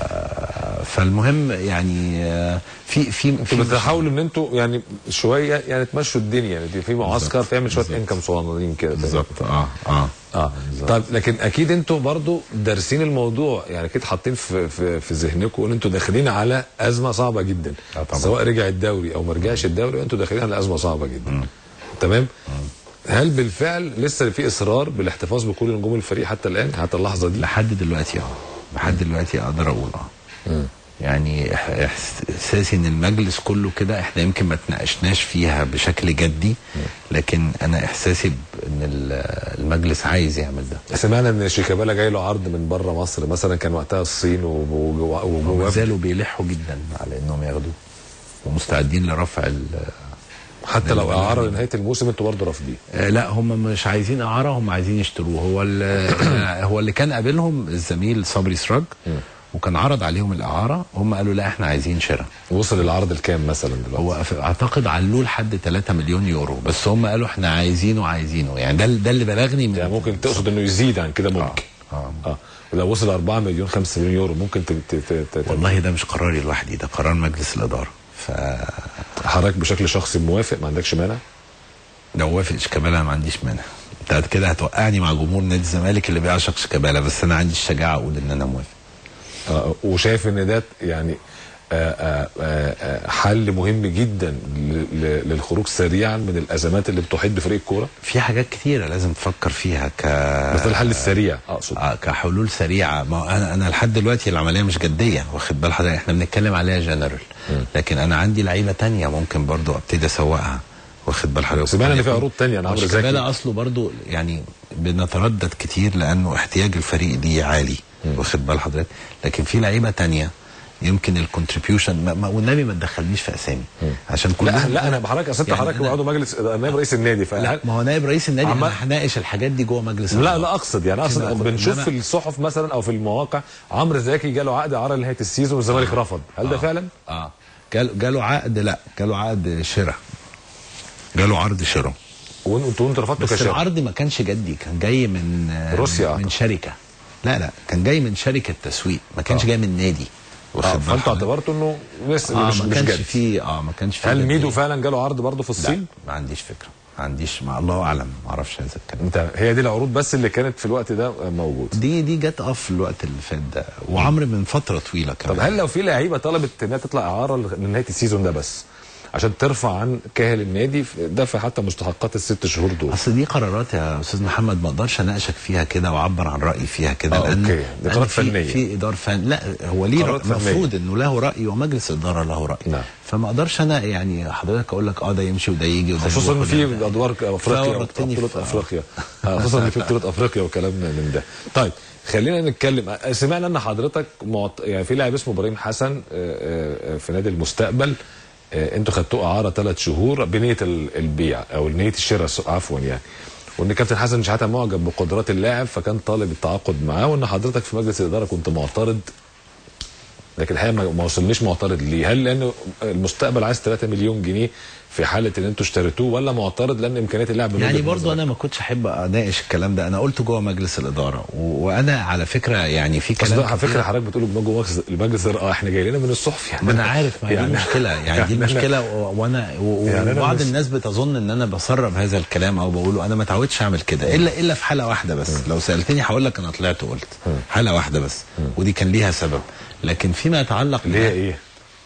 فالمهم يعني آه، في في انتوا في بتحاولوا ان انتوا يعني شويه يعني تمشوا الدنيا يعني في معسكر تعمل شويه انكم صغننين كده بالظبط اه اه اه طيب لكن اكيد انتوا برضو دارسين الموضوع يعني اكيد حاطين في في, في ذهنكم ان انتوا داخلين على ازمه صعبه جدا آه طبعا. سواء رجع الدوري او ما رجعش الدوري انتوا داخلين على ازمه صعبه جدا تمام هل بالفعل لسه في اصرار بالاحتفاظ بكل نجوم الفريق حتى الان حتى اللحظه دي لحد دلوقتي اه لحد دلوقتي اقدر اقول اه يعني إح- احساسي ان المجلس كله كده احنا يمكن ما تناقشناش فيها بشكل جدي لكن انا احساسي ب- ان ال- المجلس عايز يعمل ده سمعنا ان شيكابالا جاي له عرض من بره مصر مثلا كان وقتها الصين و- و- وما وجواب زالوا بيلحوا جدا على انهم ياخدوه ومستعدين لرفع ال حتى لو اعاره لنهايه الموسم انتوا برضه رافضين آه، لا هم مش عايزين اعاره هم عايزين يشتروه هو ال- هو اللي كان قابلهم الزميل صبري سراج وكان عرض عليهم الاعاره هم قالوا لا احنا عايزين شراء وصل العرض لكام مثلا دلوقتي هو أف- اعتقد علوه لحد 3 مليون يورو بس هم قالوا احنا عايزينه عايزينه يعني ده ده اللي بلغني من يعني ممكن تقصد انه يزيد عن كده ممكن آه. اه ولو وصل 4 مليون 5 مليون يورو ممكن ت- ت- ت- ت- والله ده مش قراري لوحدي ده قرار مجلس الاداره ف حضرتك بشكل شخصي موافق ما عندكش مانع لو وافق شيكابالا أنا ما عنديش مانع انت كده هتوقعني مع جمهور نادي الزمالك اللي بيعشق شيكابالا بس انا عندي الشجاعه اقول ان انا موافق آه وشايف ان ده يعني آه آه آه آه، حل مهم جدا ل- ل- للخروج سريعا من الازمات اللي بتحيط بفريق الكوره في حاجات كتيره لازم تفكر فيها ك بس ده الحل السريع اقصد آه، كحلول سريعه ما هو انا انا لحد دلوقتي العمليه مش جديه واخد بال حضرتك احنا بنتكلم عليها جنرال لكن انا عندي لعيبه تانية ممكن برضو ابتدي اسوقها واخد بال حضرتك سمعنا ان في عروض تانية انا عمرو زكي شيكابالا اصله برضو يعني بنتردد كتير لانه احتياج الفريق ليه عالي واخد بال حضرتك لكن في لعيبه تانية يمكن الكونتريبيوشن والنبي ما تدخلنيش في اسامي عشان كل لا لا انا بحضرتك اصل انت يعني حضرتك أنا- عضو مجلس نائب رئيس النادي ف لا ما هو نائب رئيس النادي عمال- انا هناقش الحاجات دي جوه مجلس لا الإدارة. لا اقصد يعني اقصد كده أقصد. بنشوف إنما- في الصحف مثلا او في المواقع عمرو زكي جاله عقد اعاره لنهايه السيزون والزمالك رفض هل ده فعلا؟ اه جاله جاله عقد لا جاله عقد شراء جاله عرض شراء وانتوا انتوا رفضتوا بس كشركه العرض ما كانش جدي كان جاي من آه، روسيا من أعتقد. شركه لا لا كان جاي من شركه تسويق ما كانش آه. جاي من نادي آه، واخد بال فانتوا حضرتك؟ اعتبرتوا انه لسه اه مش ما مش كانش جد فيه اه ما كانش فيه هل جدية. ميدو فعلا جاله عرض برضه في لا الصين؟ ما عنديش فكره ما عنديش ما الله اعلم ما اعرفش هذا الكلام انت هي دي العروض بس اللي كانت في الوقت ده موجود دي دي جت اه في الوقت اللي فات ده وعمرو من فتره طويله كمان طب هل لو في لعيبه طلبت انها تطلع اعاره لنهايه السيزون ده بس عشان ترفع عن كاهل النادي في- دفع حتى مستحقات الست شهور دول اصل دي قرارات يا استاذ محمد ما اقدرش اناقشك فيها كده واعبر عن رايي فيها كده آه، لان أوكي. دي لأن قرارات في- فنية. في اداره فن لا هو ليه قرارات فنية. المفروض انه له راي ومجلس الاداره له راي نعم. فما اقدرش انا يعني حضرتك اقول لك اه ده يمشي وده يجي وده خصوصا ان يروح في وده- ادوار افريقيا فورطتني بطوله في- افريقيا آه، خصوصا ان في بطوله افريقيا وكلام من ده طيب خلينا نتكلم سمعنا ان حضرتك معط... يعني في لاعب اسمه ابراهيم حسن آه، آه، في نادي المستقبل آه، انتوا خدتوه اعاره ثلاث شهور بنيه ال- البيع او نيه الشراء س- عفوا يعني وان كابتن حسن شحاته معجب بقدرات اللاعب فكان طالب التعاقد معاه وان حضرتك في مجلس الاداره كنت معترض لكن الحقيقه ما ما وصلنيش معترض ليه هل لان المستقبل عايز 3 مليون جنيه في حاله ان انتوا اشتريتوه ولا معترض لان امكانيات اللاعب من يعني وجهة برضو نظرك؟ انا ما كنتش احب اناقش الكلام ده انا قلته جوه مجلس الاداره و... وانا على فكره يعني في بس كلام ده على كتير- فكره حضرتك بتقول جوه مجلس المجلس اه احنا جاي لنا من الصحف يعني ما انا عارف ما هي دي يعني- المشكله يعني دي أنا- المشكله و- وانا و- يعني أنا وبعض مش- الناس بتظن ان انا بسرب هذا الكلام او بقوله انا ما اتعودش اعمل كده الا الا في حاله واحده بس لو سالتني هقول لك انا طلعت وقلت حاله واحده بس ودي كان ليها سبب لكن فيما يتعلق اللي هي بده- ايه؟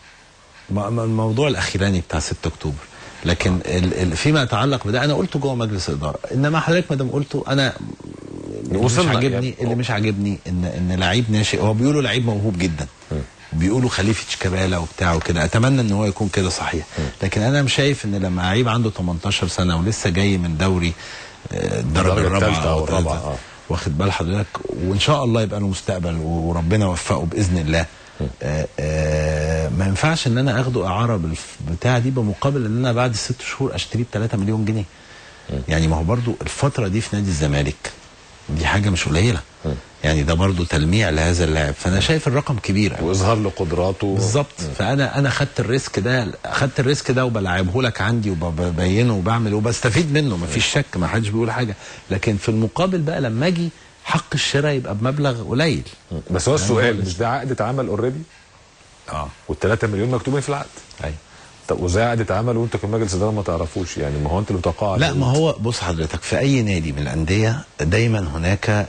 ما- ما الموضوع الاخيراني بتاع 6 اكتوبر لكن ال ال فيما يتعلق بده انا قلته جوه مجلس الاداره انما حضرتك ما دام قلته انا اللي مش وصلنا عاجبني يعني. اللي مش عاجبني ان ان لعيب ناشئ هو بيقولوا لعيب موهوب جدا بيقولوا خليفه شيكابالا وبتاع وكده اتمنى ان هو يكون كده صحيح لكن انا مش شايف ان لما لعيب عنده 18 سنه ولسه جاي من دوري آه، الدرجه الدرجة الرابعه الثالثة أو أو الرابعة، الثالثة. آه. واخد بال حضرتك وان شاء الله يبقى له مستقبل وربنا يوفقه باذن الله آه آه ما ينفعش ان انا اخده اعاره بالبتاع دي بمقابل ان انا بعد الست شهور اشتريه ب 3 مليون جنيه يعني ما هو برضو الفتره دي في نادي الزمالك دي حاجه مش قليله يعني ده برضو تلميع لهذا اللاعب فانا شايف الرقم كبير أوي. واظهار لقدراته بالظبط فانا انا خدت الريسك ده خدت الريسك ده وبلعبه لك عندي وببينه وبعمل وبستفيد منه مفيش شك ما حدش بيقول حاجه لكن في المقابل بقى لما اجي حق الشراء يبقى بمبلغ قليل بس هو السؤال مش ده عقد اتعمل اوريدي اه وال3 مليون مكتوبين في العقد ايوه طب وازاي عقد اتعمل وانتوا كمجلس اداره ما تعرفوش يعني ما هو انتوا اللي بتوقعوا لا عليه. ما هو بص حضرتك في اي نادي من الانديه دايما هناك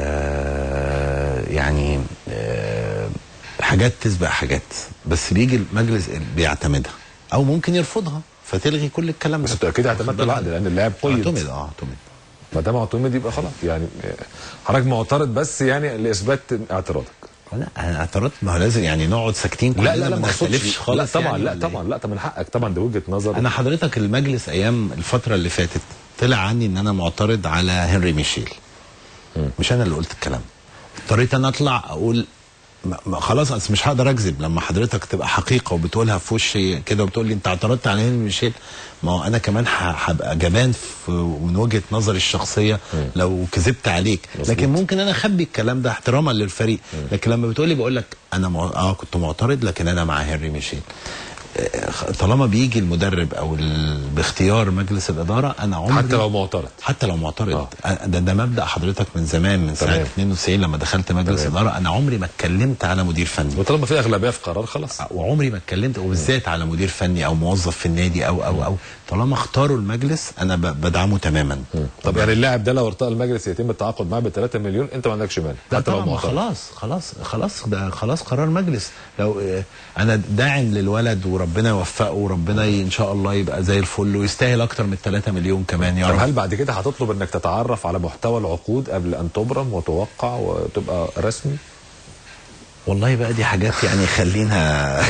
آه يعني آه حاجات تسبق حاجات بس بيجي المجلس بيعتمدها او ممكن يرفضها فتلغي كل الكلام بس ده انتوا اكيد اعتمدتوا العقد لان اللاعب قيد اعتمد اه اعتمد ما دام اعتمد يبقى خلاص يعني حضرتك معترض بس يعني لاثبات اعتراضك لا انا اعترضت ما هو لازم يعني نقعد ساكتين لا لا كلنا لا ما ما اقصدش نختلفش خالص لا طبعا يعني لا ولا طبعا لا طبعا من حقك طبعا ده وجهه نظر انا حضرتك المجلس ايام الفتره اللي فاتت طلع عني ان انا معترض على هنري ميشيل مش انا اللي قلت الكلام اضطريت انا اطلع اقول ما ما خلاص اصل مش هقدر اكذب لما حضرتك تبقى حقيقه وبتقولها في وشي كده وبتقول لي انت اعترضت على هنري ميشيل ما هو انا كمان ه- هبقى جبان في من وجهه نظري الشخصيه لو كذبت عليك لكن ممكن انا اخبي الكلام ده احتراما للفريق لكن لما بتقولي بقول لك انا مع... اه كنت معترض لكن انا مع هنري ميشيل آه، طالما بيجي المدرب او ال... باختيار مجلس الاداره انا عمري حتى لو معترض حتى لو معترض آه. آه. ده, ده مبدا حضرتك من زمان من سنه تمام. 92 لما دخلت مجلس تمام. اداره انا عمري ما اتكلمت على مدير فني وطالما في اغلبيه في قرار خلاص وعمري ما اتكلمت وبالذات على مدير فني او موظف في النادي او او او طالما اختاروا المجلس انا ب- بدعمه تماما طب يعني اللاعب ده لو ارتقى المجلس يتم التعاقد معاه ب 3 مليون انت ما عندكش مانع لا حتى لو طبعا ما معترض خلاص خلاص خلاص ده خلاص قرار مجلس لو آه، انا داعم للولد وربنا يوفقه وربنا ي- ان شاء الله يبقى زي الفل ويستاهل اكتر من 3 مليون كمان يا طب رب هل بعد كده هتطلب انك تتعرف على محتوى العقود قبل ان تبرم وتوقع وتبقى رسمي؟ والله بقى دي حاجات يعني خلينا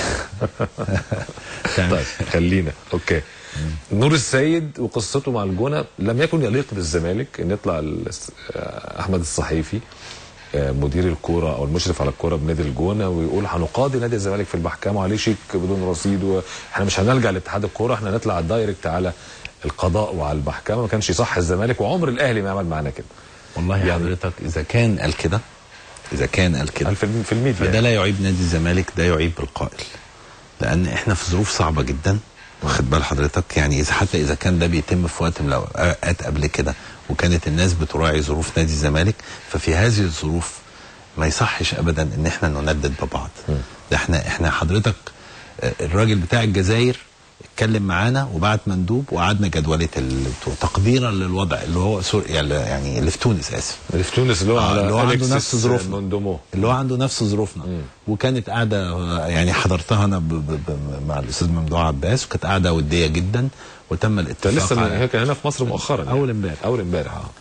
طيب خلينا اوكي نور السيد وقصته مع الجونه لم يكن يليق بالزمالك ان يطلع ال- احمد الصحيفي آه، مدير الكوره او المشرف على الكوره بنادي الجونه ويقول هنقاضي نادي الزمالك في المحكمه وعليه شيك بدون رصيد واحنا مش هنلجا لاتحاد الكوره احنا نطلع دايركت على القضاء وعلى المحكمه ما كانش يصح الزمالك وعمر الاهلي ما عمل معانا كده والله يعني- يعني حضرتك اذا كان قال كده اذا كان قال كده قال في الم- في الميديا فده لا يعيب نادي الزمالك ده يعيب القائل لان احنا في ظروف صعبه جدا واخد بال حضرتك يعني اذا حتى اذا كان ده بيتم في وقت من الاوقات قبل كده وكانت الناس بتراعي ظروف نادي الزمالك ففي هذه الظروف ما يصحش ابدا ان احنا نندد ببعض ده احنا احنا حضرتك آه، الراجل بتاع الجزائر اتكلم معانا وبعت مندوب وقعدنا جدوله ال- تقديرا للوضع اللي هو سور يعني يعني اللي في تونس اسف اللي في تونس اللي هو آه، على اللي هو عنده أليكسيس نفس ظروفنا. موندومو اللي هو عنده نفس ظروفنا وكانت قاعده آه، يعني حضرتها انا ب ب ب مع الاستاذ ممدوح عباس وكانت قاعده وديه جدا وتم ده الاتفاق لسه من على هي كان هنا في مصر مؤخرا يعني. أول امبارح. اول امبارح اه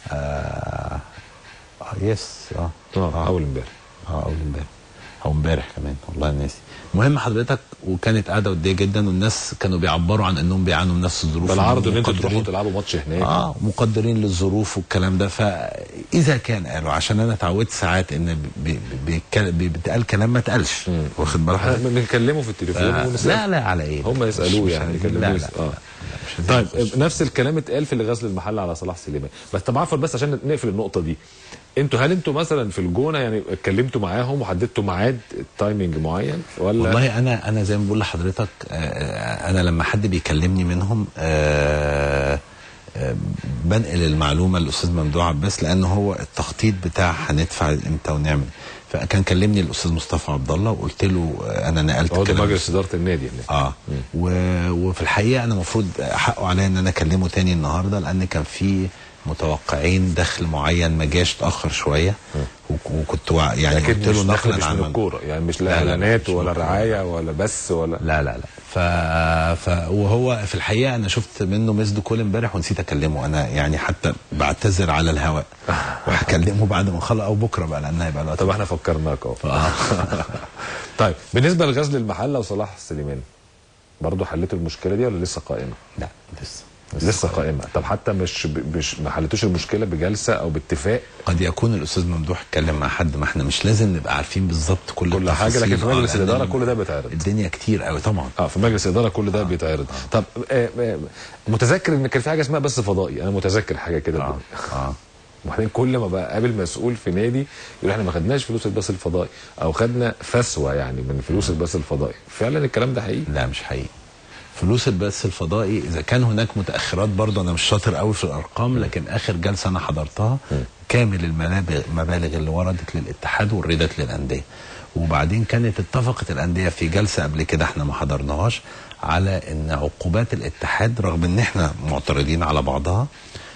آه آه، يس اه اه اول امبارح اه اول امبارح او امبارح كمان والله ناسي المهم حضرتك وكانت قاعده وديه جدا والناس كانوا بيعبروا عن انهم بيعانوا من نفس الظروف بالعرض ان انتوا ومقدرين- تروحوا تلعبوا ماتش هناك اه مقدرين للظروف والكلام ده فاذا كان قالوا عشان انا اتعودت ساعات ان بي- بي- بي- بي- بيتقال كلام ما اتقالش واخد بالك احنا حضرتك؟ بنكلمه في التليفون آه، ونسأل. لا لا على ايه هم يسالوه مش- يعني مش يكلموه لا لا, يس- لا, اه لا مش عايزين طيب نخش. نفس الكلام اتقال في غزل المحله على صلاح سليمان بس طب عفوا بس عشان نقفل النقطه دي انتوا هل انتوا مثلا في الجونه يعني اتكلمتوا معاهم وحددتوا ميعاد تايمنج معين ولا والله انا انا زي ما بقول لحضرتك آه، انا لما حد بيكلمني منهم آه، آه، بنقل المعلومه للاستاذ ممدوح عباس لان هو التخطيط بتاع هندفع امتى ونعمل فكان كلمني الاستاذ مصطفى عبد الله وقلت له آه، انا نقلت عضو كلام مجلس اداره النادي هناك اه و... وفي الحقيقه انا المفروض حقه عليا ان انا اكلمه تاني النهارده لان كان في متوقعين دخل معين ما جاش اتاخر شويه وك- وكنت وع- يعني اكيد قلت مش له دخل نقلا مش عن من من- الكوره يعني مش لا لا، لا، اعلانات مش ولا من الكورة. رعايه ولا بس ولا لا لا لا ف... ف وهو في الحقيقه انا شفت منه مسد كول امبارح ونسيت اكلمه انا يعني حتى بعتذر على الهواء وهكلمه بعد ما نخلص او بكره بقى لان هيبقى الوقت طب احنا فكرناك اهو طيب بالنسبه لغزل المحله وصلاح سليمان برضه حليتوا المشكله دي ولا لسه قائمه؟ لا لسه لسه قائمه طب حتى مش مش ما حلتوش المشكله بجلسه او باتفاق قد يكون الاستاذ ممدوح اتكلم مع حد ما احنا مش لازم نبقى عارفين بالظبط كل كل حاجه التفاصيل. لكن في آه، مجلس لأن الاداره كل ده بيتعرض الدنيا كتير قوي طبعا اه في مجلس الاداره كل ده بيتعرض طب آه آه متذكر ان كان في حاجه اسمها بث فضائي انا متذكر حاجه كده اه اه وبعدين كل ما بقابل مسؤول في نادي يقول احنا ما خدناش فلوس البث الفضائي او خدنا فسوه يعني من فلوس البث الفضائي فعلا الكلام ده حقيقي لا مش حقيقي فلوس البث الفضائي اذا كان هناك متاخرات برضه انا مش شاطر قوي في الارقام لكن اخر جلسه انا حضرتها كامل المبالغ المبالغ اللي وردت للاتحاد وردت للانديه وبعدين كانت اتفقت الانديه في جلسه قبل كده احنا ما حضرناهاش على ان عقوبات الاتحاد رغم ان احنا معترضين على بعضها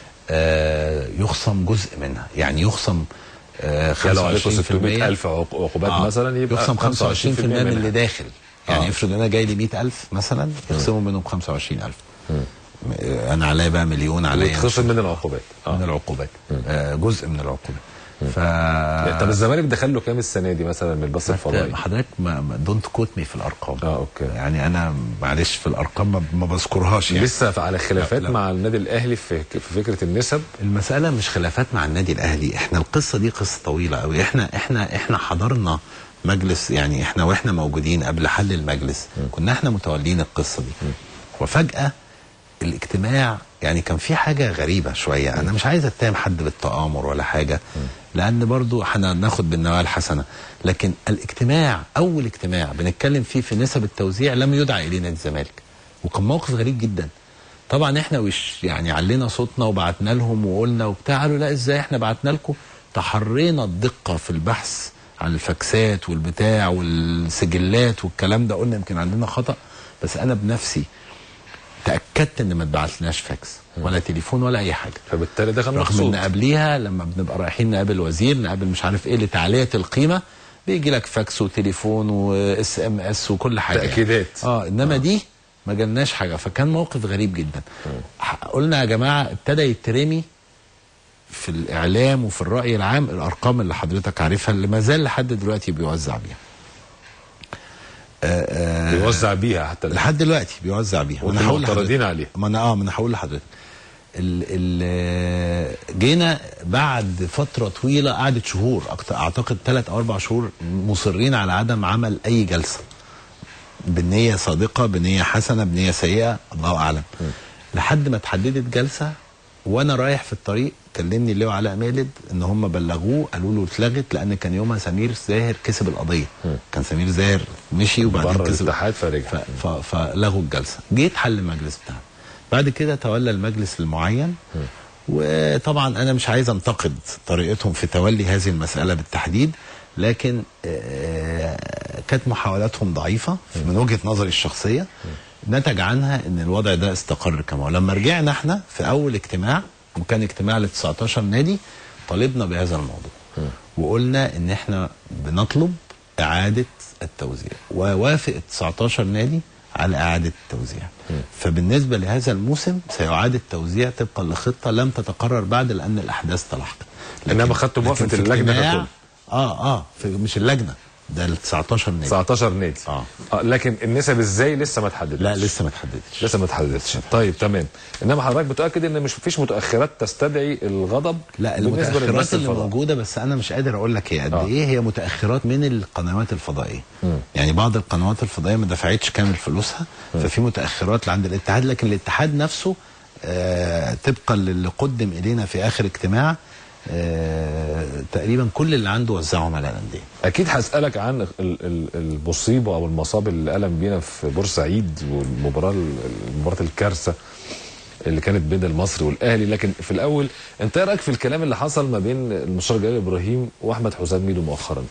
آه يخصم جزء منها يعني يخصم آه يعني لو عليكم 25% 600000 عقوبات مثلا يبقى يخصم 25% من منها. اللي داخل يعني آه. افرض انا جاي لي 100000 مثلا يخصموا منهم 25000 انا عليا بقى مليون عليا ويتخصم من العقوبات من اه العقوبات آه جزء من العقوبات ف طب الزمالك دخل له كام السنه دي مثلا من البث الفضائي؟ حضرتك ما دونت كوت مي في الارقام اه اوكي يعني انا معلش في الارقام ما- ما بذكرهاش يعني لسه على خلافات لا، لا. مع النادي الاهلي في في فكره النسب المسألة مش خلافات مع النادي الأهلي، احنا القصة دي قصة طويلة أوي، احنا احنا احنا حضرنا مجلس يعني احنا واحنا موجودين قبل حل المجلس كنا احنا متولين القصة دي. وفجأة الاجتماع يعني كان في حاجة غريبة شوية، أنا مش عايز أتهم حد بالتآمر ولا حاجة لأن برضو احنا ناخد بالنوايا الحسنة، لكن الاجتماع أول اجتماع بنتكلم فيه في نسب التوزيع لم يدعى إليه نادي الزمالك. وكان موقف غريب جدا. طبعا احنا وش يعني علينا صوتنا وبعتنا لهم وقلنا وبتاع قالوا لا ازاي احنا بعتنا لكم تحرينا الدقه في البحث عن الفاكسات والبتاع والسجلات والكلام ده قلنا يمكن عندنا خطا بس انا بنفسي تاكدت ان ما اتبعتلناش فاكس ولا تليفون ولا اي حاجه فبالتالي ده كان رغم مقصود ان قبليها لما بنبقى رايحين نقابل وزير نقابل مش عارف ايه لتعليه القيمه بيجي لك فاكس وتليفون واس ام اس وكل حاجه يعني. تأكيدات. اه انما دي ما جالناش حاجه فكان موقف غريب جدا قلنا يا جماعه ابتدى يترمي في الاعلام وفي الراي العام الارقام اللي حضرتك عارفها اللي ما زال لحد دلوقتي بيوزع بيها بيوزع بيها حتى الآن. لحد دلوقتي بيوزع بيها وانتم هقول معترضين لحضرتك- عليها. ما انا اه ما انا هقول لحضرتك ال ال جينا بعد فتره طويله قعدت شهور أكتر اعتقد ثلاث او اربع شهور مصرين على عدم عمل اي جلسه بنيه صادقه بنيه حسنه بنيه سيئه الله اعلم لحد ما اتحددت جلسه وانا رايح في الطريق كلمني اللواء علاء مالد ان هم بلغوه قالوا له اتلغت لان كان يومها سمير زاهر كسب القضيه كان سمير زاهر مشي وبعدين بره كسب الاتحاد فرجع ف- ف- فلغوا الجلسه جيت حل المجلس بتاعنا بعد كده تولى المجلس المعين وطبعا انا مش عايز انتقد طريقتهم في تولي هذه المساله بالتحديد لكن آه، كانت محاولاتهم ضعيفه من وجهه نظري الشخصيه نتج عنها ان الوضع ده استقر كما هو لما رجعنا احنا في اول اجتماع وكان اجتماع ل 19 نادي طالبنا بهذا الموضوع وقلنا ان احنا بنطلب اعاده التوزيع ووافق 19 نادي على اعاده التوزيع فبالنسبه لهذا الموسم سيعاد التوزيع طبقا لخطه لم تتقرر بعد لان الاحداث تلاحقت لكن- إنما خدتوا موافقة لكن في اللجنة اجتماع- ككل. اه اه في مش اللجنه ده ال 19 نادي 19 نادي آه. آه لكن النسب ازاي لسه ما اتحددتش لا لسه ما اتحددتش لسه ما اتحددتش طيب تمام انما حضرتك متاكد ان مش فيش متاخرات تستدعي الغضب لا بالنسبة المتاخرات للناس اللي الفضاء؟ موجوده بس انا مش قادر اقول لك هي قد آه. ايه هي متاخرات من القنوات الفضائيه يعني بعض القنوات الفضائيه ما دفعتش كامل فلوسها ففي متاخرات عند الاتحاد لكن الاتحاد نفسه آه طبقا للي قدم الينا في اخر اجتماع آه تقريبا كل اللي عنده وزعهم على الانديه اكيد هسالك عن ال- ال- المصيبه او المصاب اللي قلم بينا في بورسعيد والمباراه ال- مباراه الكارثه اللي كانت بين المصري والاهلي لكن في الاول انت ايه رايك في الكلام اللي حصل ما بين المستشار جلال ابراهيم واحمد حسام ميدو مؤخرا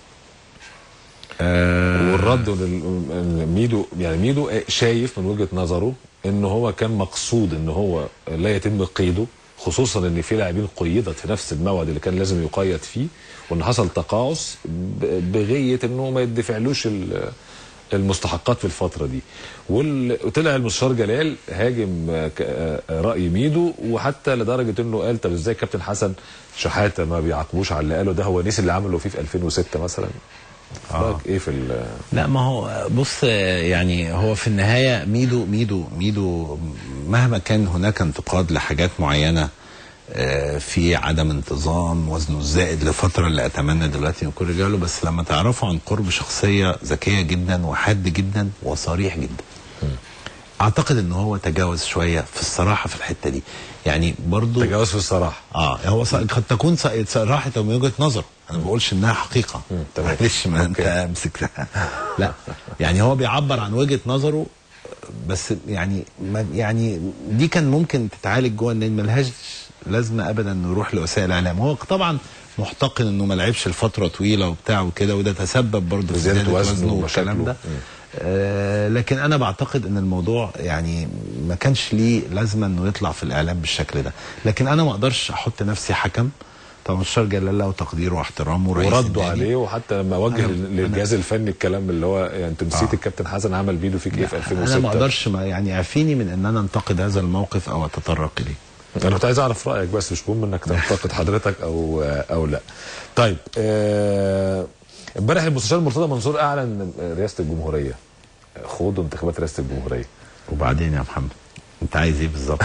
والرد لل- ميدو يعني ميدو شايف من وجهه نظره ان هو كان مقصود ان هو لا يتم قيده خصوصا ان في لاعبين قيدت في نفس الموعد اللي كان لازم يقيد فيه وان حصل تقاعس ب- بغيه انه ما يدفعلوش ال- المستحقات في الفتره دي وال- وطلع المستشار جلال هاجم آه، ك- آه، راي ميدو وحتى لدرجه انه قال طب ازاي كابتن حسن شحاته ما بيعاقبوش على اللي قاله ده هو نسي اللي عمله فيه في 2006 مثلا رايك ايه في ال- لا ما هو بص يعني هو في النهاية ميدو ميدو ميدو مهما كان هناك انتقاد لحاجات معينة آه، في عدم انتظام وزنه الزائد لفترة اللي أتمنى دلوقتي يكون رجاله بس لما تعرفوا عن قرب شخصية ذكية جدا وحاد جدا وصريح جدا أعتقد إن هو تجاوز شوية في الصراحة في الحتة دي يعني برضو تجاوز في الصراحه اه هو ص- قد تكون ص- صراحة من وجهة نظر انا ما بقولش انها حقيقة مم، تمام. معلش ما انت أوكي. مسكتها لا يعني هو بيعبر عن وجهة نظره بس يعني ما يعني دي كان ممكن تتعالج جوه ان ملهاش لازمه ابدا انه يروح لوسائل الاعلام هو طبعا محتقن انه ما لعبش لفتره طويله وبتاع وكده وده تسبب برضه في زيادة زياده وزنه وزنه والكلام ومشاكله. ده مم. آه لكن انا بعتقد ان الموضوع يعني ما كانش ليه لازمه انه يطلع في الاعلام بالشكل ده لكن انا ما اقدرش احط نفسي حكم طبعا الشر جلال له تقديره واحترامه ورئيس وردوا النادي. عليه وحتى لما وجه أنا- لل- للجهاز الفني الكلام اللي هو يعني انت نسيت آه. الكابتن حسن عمل بيدو فيك ايه في 2006 انا ما اقدرش ما يعني اعفيني من ان انا انتقد هذا الموقف او اتطرق اليه انا كنت عايز اعرف رايك بس مش مهم انك تنتقد حضرتك او او لا طيب آه، امبارح المستشار مرتضى منصور اعلن رئاسه الجمهوريه خوض انتخابات رئاسه الجمهوريه وبعدين يا محمد انت عايز ايه بالظبط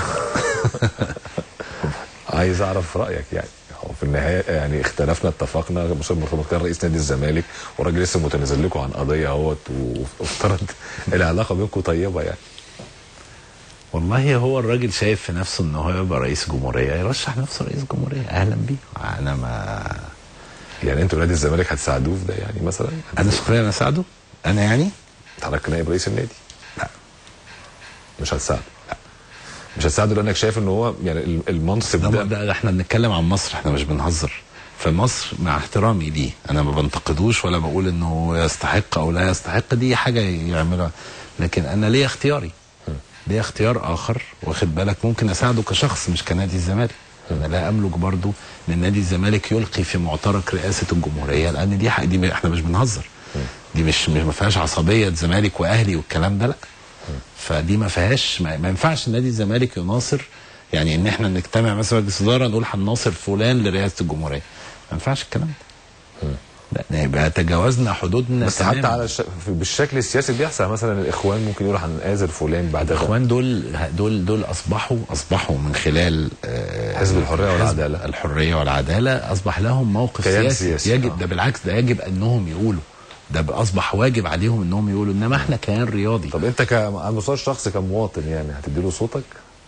عايز اعرف رايك يعني هو في النهايه يعني اختلفنا اتفقنا المستشار مرتضى كان رئيس نادي الزمالك والراجل لسه متنازل لكم عن قضيه اهوت وافترض العلاقه بينكم طيبه يعني والله هو الراجل شايف في نفسه ان هو يبقى رئيس جمهوريه يرشح نفسه رئيس جمهوريه اهلا بيه انا ما يعني انتوا نادي الزمالك هتساعدوه في ده يعني مثلا انا شخصيا اساعده انا يعني حضرتك نائب رئيس النادي لا مش هتساعده لا مش هتساعده لانك شايف ان هو يعني المنصب ده, ده, ده, ده احنا بنتكلم عن مصر احنا مش بنهزر فمصر مع احترامي ليه انا ما بنتقدوش ولا بقول انه يستحق او لا يستحق دي حاجه يعملها لكن انا ليا اختياري ليا اختيار اخر واخد بالك ممكن اساعده كشخص مش كنادي الزمالك انا لا املك برضو ان نادي الزمالك يلقي في معترك رئاسه الجمهوريه لان دي حق دي احنا مش بنهزر دي مش مش ما فيهاش عصبيه زمالك واهلي والكلام ده لا فدي ما فيهاش ما, ما ينفعش نادي الزمالك يناصر يعني ان احنا نجتمع مثلا مجلس اداره نقول هنناصر فلان لرئاسه الجمهوريه ما ينفعش الكلام ده لا يبقى تجاوزنا حدودنا بس تماماً. حتى على الش... في- بالشكل السياسي بيحصل مثلا الاخوان ممكن يقولوا هنآزر فلان بعد الاخوان دول دول دول اصبحوا اصبحوا من خلال آه، حزب الحرية حزب والعدالة. الحريه والعداله اصبح لهم موقف كيان سياسي, سياسي، يجب آه. ده بالعكس ده يجب انهم يقولوا ده بقى اصبح واجب عليهم انهم يقولوا انما احنا كيان رياضي طب انت ك... على المستوى الشخصي كمواطن يعني هتديله صوتك؟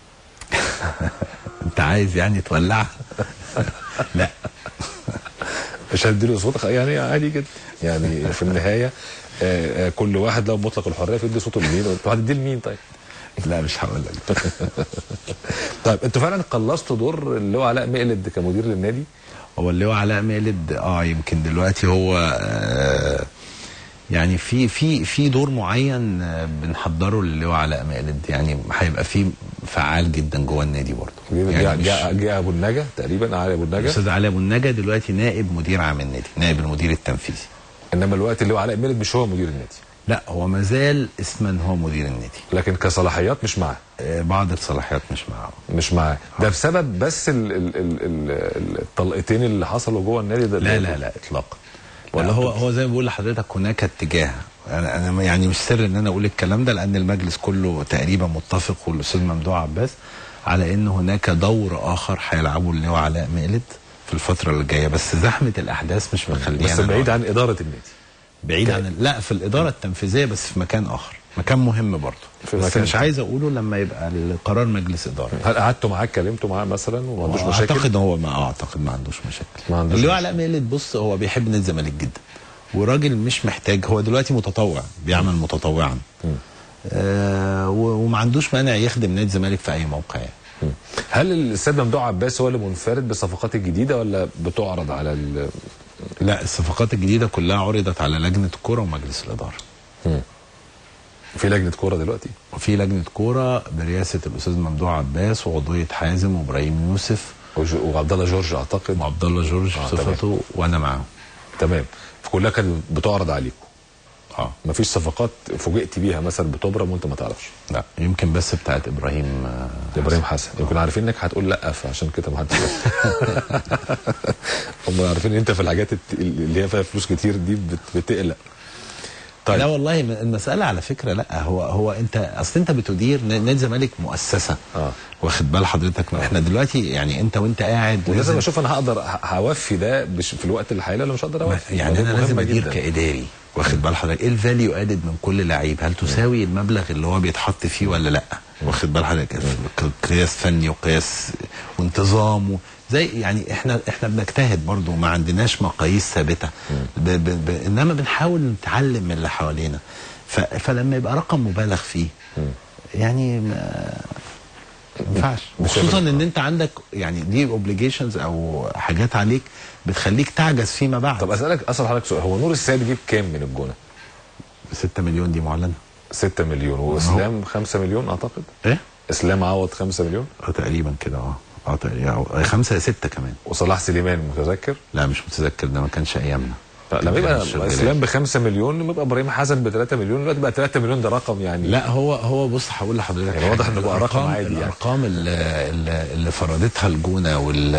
انت عايز يعني تولعها لا مش هتديله صوتك يعني عادي جدا يعني في النهايه آه، آه، كل واحد له مطلق الحريه فيدي صوته لمين انت هتديه لمين طيب؟ لا مش هقول لك طيب انتوا فعلا قلصتوا دور اللي هو علاء مقلد كمدير للنادي؟ هو اللي هو علاء مالد اه يمكن دلوقتي هو آه يعني في في في دور معين آه، بنحضره اللي هو علاء مالد يعني هيبقى فيه فعال جدا جوه النادي برضه جاء يعني جاء, مش- جاء ابو النجا تقريبا علي ابو النجا الاستاذ علي ابو النجا دلوقتي نائب مدير عام النادي نائب المدير التنفيذي انما الوقت اللي هو علاء مقلد مش هو مدير النادي لا هو ما زال اسما هو مدير النادي لكن كصلاحيات مش معاه آه بعض الصلاحيات مش معاه مش معاه ده بسبب بس ال ال ال ال الطلقتين اللي حصلوا جوه النادي ده لا لا لا اطلاقا ولا هو هو زي ما بقول لحضرتك هناك اتجاه انا انا يعني مش سر ان انا اقول الكلام ده لان المجلس كله تقريبا متفق والاستاذ ممدوح عباس على ان هناك دور اخر هيلعبه اللي هو علاء مقلد في الفتره اللي جايه بس زحمه الاحداث مش مخلينا بس بعيد عن اداره النادي بعيد عن لا في الاداره التنفيذيه بس في مكان اخر مكان مهم برضه في بس مكان مش تاني. عايز اقوله لما يبقى القرار مجلس اداره هل قعدتوا معاه اتكلمتوا معاه مثلا وما عندوش مشاكل؟ اعتقد هو ما اعتقد ما عندوش مشاكل ما عندوش اللي هو مشاكل. علاء مقلد بص هو بيحب نادي الزمالك جدا وراجل مش محتاج هو دلوقتي متطوع بيعمل متطوعا آه و- وما عندوش مانع يخدم نادي الزمالك في اي موقع يعني مم. هل الاستاذ ممدوح عباس هو اللي منفرد بالصفقات الجديده ولا بتعرض على ال لا الصفقات الجديده كلها عرضت على لجنه الكوره ومجلس الاداره في لجنه كوره دلوقتي؟ وفي لجنه كوره برئاسه الاستاذ ممدوح عباس وعضويه حازم وابراهيم يوسف وج- وعبد الله جورج اعتقد وعبد الله جورج آه، بصفته وانا معاهم تمام فكلها كانت بتعرض عليكم اه مفيش صفقات فوجئت بيها مثلا بتبرم وانت ما تعرفش لا يمكن بس بتاعت ابراهيم آه، ابراهيم حسن يمكن عارفين انك هتقول لا فعشان كده ما حدش هم عارفين ان انت في الحاجات الت- اللي هي فيها فلوس كتير دي بت- بتقلق لا طيب والله المسألة على فكرة لا هو هو انت اصل انت بتدير ن- نادي الزمالك مؤسسة آه. واخد بال حضرتك احنا دلوقتي يعني انت وانت قاعد ولازم اشوف انا هقدر ه- هوفي ده بش- في الوقت الحالي ولا مش هقدر ما- اوفي يعني دي انا لازم مهمة ادير جداً. كاداري واخد بال حضرتك ايه الفاليو ادد من كل لعيب هل تساوي المبلغ اللي هو بيتحط فيه ولا لا واخد بال حضرتك ك- قياس فني وقياس وانتظام و- زي يعني احنا احنا بنجتهد برضو ما عندناش مقاييس ثابته ب ب ب انما بنحاول نتعلم من اللي حوالينا ف فلما يبقى رقم مبالغ فيه يعني ما ما ينفعش مش خصوصا هيبقى- ان انت عندك يعني دي اوبليجيشنز او حاجات عليك بتخليك تعجز فيما بعد طب اسالك اسال حضرتك سؤال هو نور السيد جيب كام من الجونه؟ 6 مليون دي معلنه 6 مليون واسلام 5 مليون اعتقد ايه؟ اسلام عوض 5 مليون اه تقريبا كده اه اه تقريبا أو خمسه يا سته كمان وصلاح سليمان متذكر لا مش متذكر ده ما كانش ايامنا لما يبقى كان شغال. اسلام ب 5 مليون لما يبقى ابراهيم حسن ب 3 مليون دلوقتي بقى 3 مليون ده رقم يعني لا هو هو بص هقول لحضرتك يعني واضح حاجة. إنه بقى رقم الأرقام- عادي يعني. الارقام اللي, اللي اللي فرضتها الجونه وال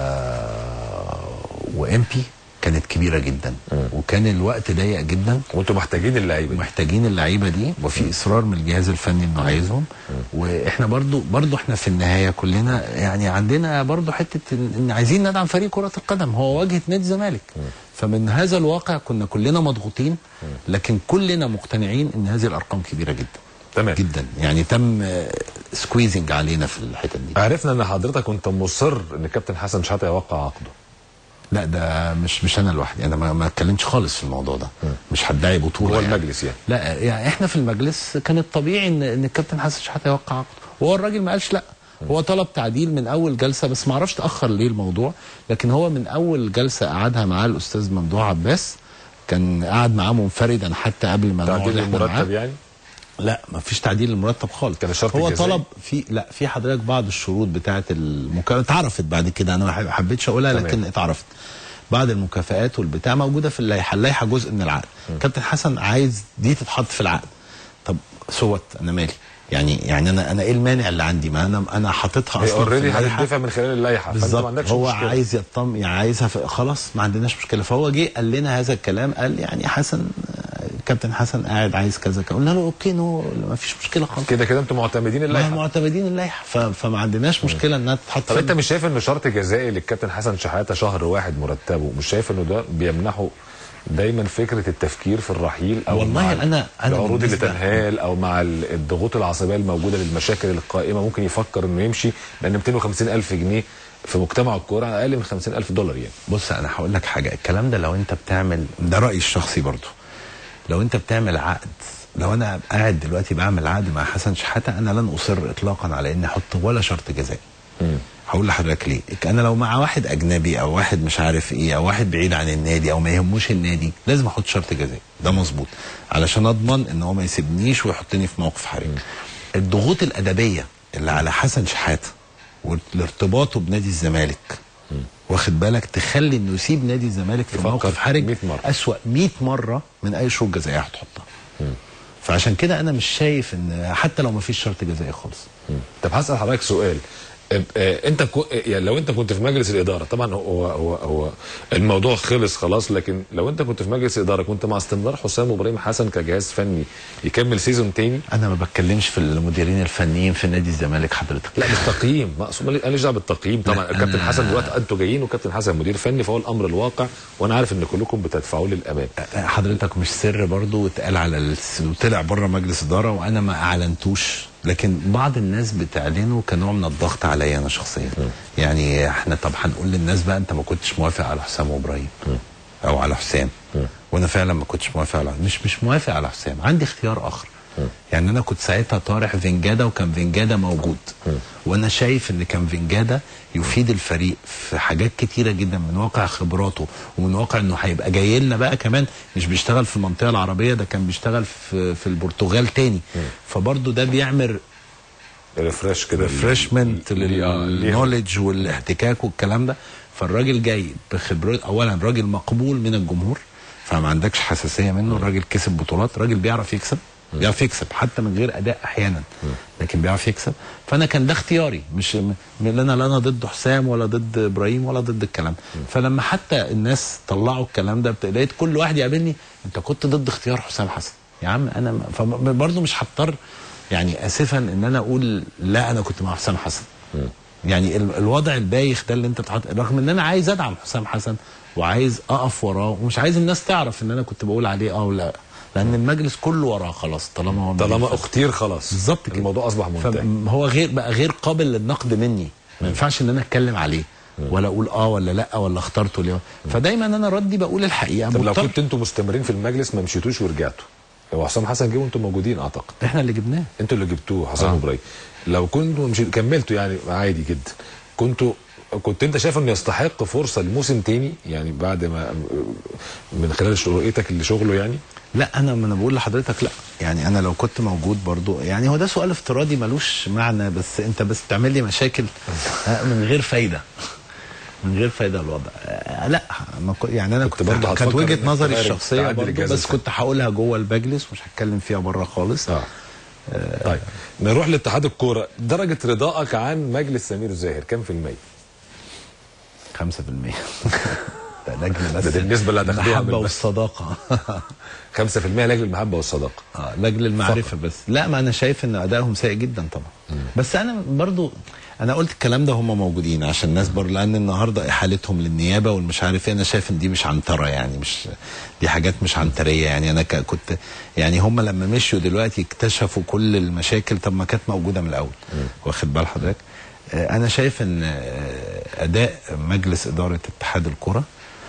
وام بي كانت كبيره جدا وكان الوقت ضيق جدا وانتم محتاجين اللعيبه دي. محتاجين اللعيبه دي وفي اصرار من الجهاز الفني انه عايزهم واحنا برضو برضو احنا في النهايه كلنا يعني عندنا برضو حته ان إن عايزين ندعم فريق كره القدم هو واجهه نادي الزمالك فمن هذا الواقع كنا كلنا مضغوطين لكن كلنا مقتنعين ان هذه الارقام كبيره جدا تمام جدا يعني تم سكويزنج علينا في الحتت دي عرفنا ان حضرتك كنت مصر ان كابتن حسن شحاته يوقع عقده لا ده مش مش انا لوحدي انا ما ما اتكلمتش خالص في الموضوع ده مش هدعي بطوله هو يعني. المجلس يعني لا يعني احنا في المجلس كان الطبيعي ان ان الكابتن حسن شحاته يوقع عقده وهو الراجل ما قالش لا هو طلب تعديل من اول جلسه بس ما اعرفش تاخر ليه الموضوع لكن هو من اول جلسه قعدها معاه الاستاذ ممدوح عباس كان قعد معاه منفردا حتى قبل ما نقعد تعديل احنا معاه. المرتب يعني لا ما فيش تعديل المرتب خالص كان الشرط هو الجزائي؟ طلب في لا في حضرتك بعض الشروط بتاعه المكافاه اتعرفت بعد كده انا ما حبيتش اقولها تمام. لكن اتعرفت بعض المكافآت والبتاع موجوده في اللائحه اللائحه جزء من العقد كابتن حسن عايز دي تتحط في العقد طب سوت انا مالي يعني يعني انا انا ايه المانع اللي عندي ما انا انا حاططها هي اصلا في اوريدي اللائحة. هتدفع من خلال اللائحه فانت ما بالظبط عندكش هو مشكلة. عايز يطمن يعني عايزها ف- خلاص ما عندناش مشكله فهو جه قال لنا هذا الكلام قال يعني حسن آه، كابتن حسن قاعد عايز كذا كذا قلنا له اوكي نو ما فيش مشكله خالص كده كده انتم معتمدين ما اللائحه معتمدين اللائحه ف- فما عندناش مشكله انها تتحط طب انت مش شايف ان شرط جزائي للكابتن حسن شحاته شهر واحد مرتبه مش شايف انه ده بيمنحه دايما فكره التفكير في الرحيل او والله مع أنا- أنا العروض اللي بالنسبة- تنهال او مع ال- الضغوط العصبيه الموجوده للمشاكل القائمه ممكن يفكر انه يمشي لان 250 الف جنيه في مجتمع الكوره اقل من 50 الف دولار يعني بص انا هقول لك حاجه الكلام ده لو انت بتعمل ده رايي الشخصي برضو لو انت بتعمل عقد لو انا قاعد دلوقتي بعمل عقد مع حسن شحاته انا لن اصر اطلاقا على اني احط ولا شرط جزائي هقول لحضرتك ليه انا لو مع واحد اجنبي او واحد مش عارف ايه او واحد بعيد عن النادي او ما يهموش النادي لازم احط شرط جزائي ده مظبوط علشان اضمن ان هو ما يسيبنيش ويحطني في موقف حرج الضغوط الادبيه اللي على حسن شحاته وارتباطه بنادي الزمالك واخد بالك تخلي انه يسيب نادي الزمالك في يفكر موقف حرج 100 مرة. اسوأ 100 مره من اي شروط جزائيه هتحطها فعشان كده انا مش شايف ان حتى لو ما فيش شرط جزائي خالص طب هسال حضرتك سؤال اه، اه، انت كو يعني لو انت كنت في مجلس الاداره طبعا هو هو هو الموضوع خلص خلاص لكن لو انت كنت في مجلس الاداره كنت مع استمرار حسام وابراهيم حسن كجهاز فني يكمل سيزون تاني انا ما بتكلمش في المديرين الفنيين في نادي الزمالك حضرتك لا مش تقييم مقصود مالي- ماليش دعوه بالتقييم طبعا لا، الكابتن أنا- حسن دلوقتي انتوا جايين وكابتن حسن مدير فني فهو الامر الواقع وانا عارف ان كلكم بتدفعوه للامام حضرتك مش سر برضو واتقال على الس... وطلع بره مجلس اداره وانا ما اعلنتوش لكن بعض الناس بتعلنه كنوع من الضغط عليا انا شخصيا يعني احنا طب هنقول للناس بقى انت ما كنتش موافق على حسام وابراهيم او على حسام وانا فعلا ما كنتش موافق على مش مش موافق على حسام عندي اختيار اخر يعني انا كنت ساعتها طارح فينجادا وكان فينجادا موجود وانا شايف ان كان فينجادا يفيد الفريق في حاجات كتيره جدا من واقع خبراته ومن واقع انه هيبقى جاي لنا بقى كمان مش بيشتغل في المنطقه العربيه ده كان بيشتغل في في البرتغال تاني فبرضه ده بيعمل ريفرش كده ريفرشمنت لل- آه، ليهم. للنولج والاحتكاك والكلام ده فالراجل جاي بخبرات اولا راجل مقبول من الجمهور فما عندكش حساسيه منه الراجل كسب بطولات راجل بيعرف يكسب بيعرف يكسب حتى من غير اداء احيانا لكن بيعرف يكسب فانا كان ده اختياري مش م- لا انا لا انا ضد حسام ولا ضد ابراهيم ولا ضد الكلام فلما حتى الناس طلعوا الكلام ده بت- لقيت كل واحد يقابلني انت كنت ضد اختيار حسام حسن يا عم انا برضه مش هضطر يعني اسفا ان انا اقول لا انا كنت مع حسام حسن يعني ال- الوضع البايخ ده اللي انت بتحط رغم ان انا عايز ادعم حسام حسن وعايز اقف وراه ومش عايز الناس تعرف ان انا كنت بقول عليه اه ولا لان المجلس كله وراه خلاص طالما هو طالما المجلس- اختير خلاص بالظبط كده الموضوع اصبح منتهي فهو غير بقى غير قابل للنقد مني ما ينفعش ان انا اتكلم عليه ولا اقول اه ولا لا ولا اخترته ليه فدايما انا ردي بقول الحقيقه طب لو مضطر. كنتوا انتوا مستمرين في المجلس ما مشيتوش ورجعتوا هو حسام حسن جه وانتم موجودين اعتقد احنا اللي جبناه انتوا اللي جبتوه حسام آه. ابراهيم لو كنتوا مش كملتوا يعني عادي جدا كنتوا كنت انت شايف انه يستحق فرصه لموسم تاني يعني بعد ما من خلال رؤيتك لشغله يعني لا انا ما انا بقول لحضرتك لا يعني انا لو كنت موجود برضو يعني هو ده سؤال افتراضي ملوش معنى بس انت بس بتعمل لي مشاكل آه، من غير فايده من غير فايده الوضع آه، لا ما كو- يعني انا كنت كنت برضه كانت هتفكر وجهه إنك نظري تغير- الشخصيه تعدل برضو الجهاز بس الفني. كنت هقولها جوه المجلس مش هتكلم فيها بره خالص اه طيب نروح لاتحاد الكوره درجه رضائك عن مجلس سمير زاهر كام في المية 5% ده نجم بس ده بالنسبة اللي هتاخدوها المحبه من- والصداقه 5% لاجل المحبه والصداقه اه لاجل المعرفه بس لا ما انا شايف ان ادائهم سيء جدا طبعا بس انا برضو انا قلت الكلام ده هم موجودين عشان الناس برضو لان النهارده احالتهم للنيابه والمش عارف ايه انا شايف ان دي مش عنتره يعني مش دي حاجات مش عنتريه يعني انا ك- كنت يعني هم لما مشيوا دلوقتي اكتشفوا كل المشاكل طب ما كانت موجوده من الاول واخد بال حضرتك آه، انا شايف ان آه، اداء مجلس اداره اتحاد الكره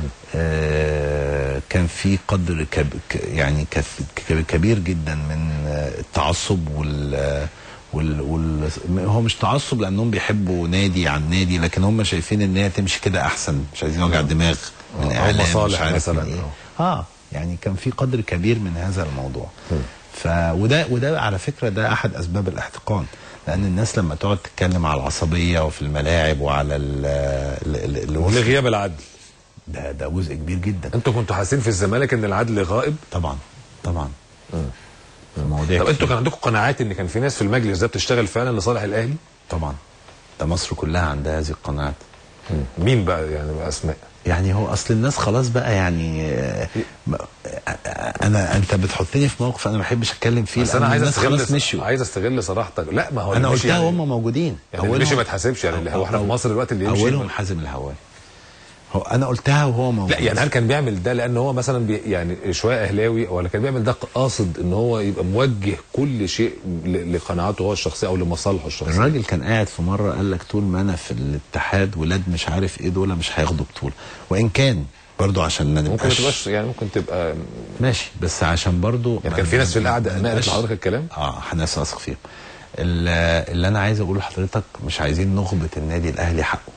آه، كان في قدر كب ك- يعني كف- ك- كبير جدا من آه، التعصب وال وال, وال هو مش تعصب لانهم بيحبوا نادي عن نادي لكن هم شايفين ان هي تمشي كده احسن مش عايزين وجع دماغ من أو اعلام مصالح مش عارف مثلاً. من إيه. اه يعني كان في قدر كبير من هذا الموضوع ف وده وده على فكره ده احد اسباب الاحتقان لان الناس لما تقعد تتكلم على العصبيه وفي الملاعب وعلى ال ال- ال- اللي وصل- ولغياب العدل ده ده جزء كبير جدا انتوا كنتوا حاسين في الزمالك ان العدل غائب طبعا طبعا في مواضيع طب كتير. انتوا كان عندكم قناعات ان كان في ناس في المجلس ده بتشتغل فعلا لصالح الاهلي طبعا ده مصر كلها عندها هذه القناعات مين بقى يعني بقى اسماء يعني هو اصل الناس خلاص بقى يعني آه، ما- آه، انا انت بتحطني في موقف انا ما بحبش اتكلم فيه بس لأن انا عايز الناس استغل خلاص مشوا عايز استغل صراحتك لا ما هو انا اللي مشي قلتها يعني- وهم موجودين يعني اللي مشي ما تحاسبش يعني اللي هو احنا في مصر دلوقتي اللي يمشي اولهم حازم الهواري هو انا قلتها وهو موجود لا يعني هل كان بيعمل ده لان هو مثلا بي يعني شويه اهلاوي ولا كان بيعمل ده قاصد ان هو يبقى موجه كل شيء ل- لقناعاته هو الشخصيه او لمصالحه الشخصيه الراجل كان قاعد في مره قال لك طول ما انا في الاتحاد ولاد مش عارف ايه دول مش هياخدوا بطوله وان كان برضو عشان ما ممكن ما نبقاش تبقاش يعني ممكن تبقى ماشي بس عشان برضو يعني ما- كان في ناس في ما- القعده ما نقلت نبقاش- لحضرتك الكلام اه ناس اثق فيهم ال- اللي انا عايز اقوله لحضرتك مش عايزين نغبط النادي الاهلي حقه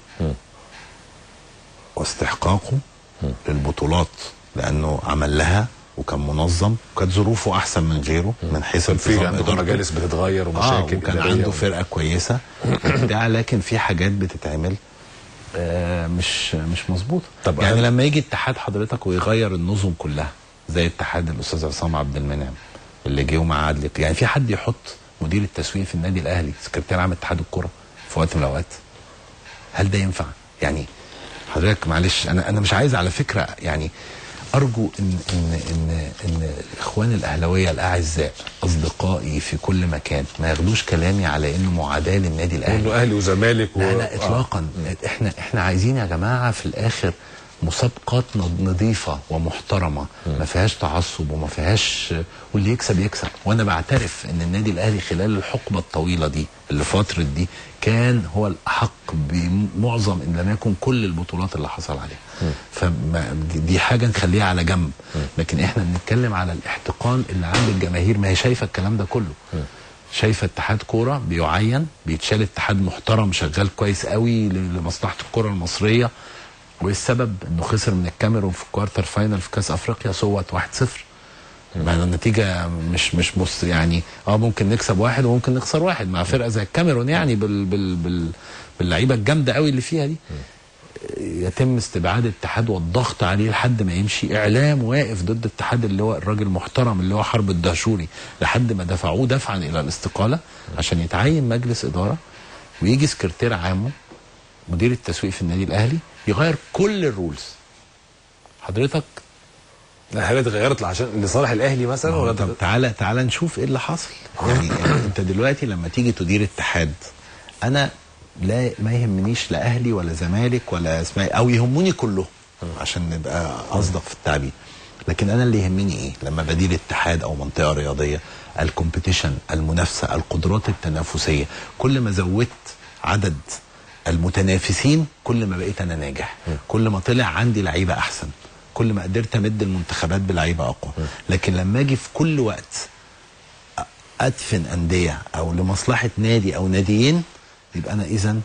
واستحقاقه للبطولات لانه عمل لها وكان منظم وكانت ظروفه احسن من غيره من حيث كان في انتظام عندكم إدارته. مجالس بتتغير اه ومشاكل وكان إدارية عنده و- فرقه كويسه وبتاع لكن في حاجات بتتعمل آه مش مش مظبوطه طب يعني أنا- لما يجي اتحاد حضرتك ويغير النظم كلها زي اتحاد الاستاذ عصام عبد المنعم اللي جه ومع عدلي يعني في حد يحط مدير التسويق في النادي الاهلي سكرتير عام اتحاد الكره في وقت من الاوقات هل ده ينفع يعني حضرتك معلش انا انا مش عايز على فكره يعني ارجو ان ان ان ان الاخوان الاهلاويه الاعزاء اصدقائي في كل مكان ما ياخدوش كلامي على انه معاداه للنادي الاهلي انه اهلي وزمالك و... لا لا اطلاقا احنا احنا عايزين يا جماعه في الاخر مسابقات نض- نظيفه ومحترمه ما فيهاش تعصب وما فيهاش واللي يكسب يكسب وانا بعترف ان النادي الاهلي خلال الحقبه الطويله دي اللي فترت دي كان هو الاحق بمعظم ان لم يكن كل البطولات اللي حصل عليها فدي حاجه نخليها على جنب لكن احنا بنتكلم على الاحتقان اللي عند الجماهير ما هي شايفه الكلام ده كله شايفه اتحاد كوره بيعين بيتشال اتحاد محترم شغال كويس قوي ل- لمصلحه الكره المصريه وايه السبب انه خسر من الكاميرون في الكوارتر فاينل في كاس افريقيا صوت 1-0 مع إن النتيجه مش مش بص يعني اه ممكن نكسب واحد وممكن نخسر واحد مع فرقه زي الكاميرون يعني بال بال بال باللعيبه الجامده قوي اللي فيها دي يتم استبعاد الاتحاد والضغط عليه لحد ما يمشي اعلام واقف ضد الاتحاد اللي هو الراجل المحترم اللي هو حرب الدهشوري لحد ما دفعوه دفعا الى الاستقاله عشان يتعين مجلس اداره ويجي سكرتير عامه مدير التسويق في النادي الاهلي يغير كل الرولز حضرتك هل اتغيرت عشان لصالح الاهلي مثلا ولا طب تعالى تعالى نشوف ايه اللي حصل يعني, يعني انت دلوقتي لما تيجي تدير اتحاد انا لا ما يهمنيش لا اهلي ولا زمالك ولا اسماء او يهموني كلهم عشان نبقى اصدق في التعبير لكن انا اللي يهمني ايه لما بدير اتحاد او منطقه رياضيه الكومبيتيشن المنافسه القدرات التنافسيه كل ما زودت عدد المتنافسين كل ما بقيت انا ناجح كل ما طلع عندي لعيبه احسن كل ما قدرت امد المنتخبات بلعيبه اقوى لكن لما اجي في كل وقت ادفن انديه او لمصلحه نادي او ناديين يبقى انا اذا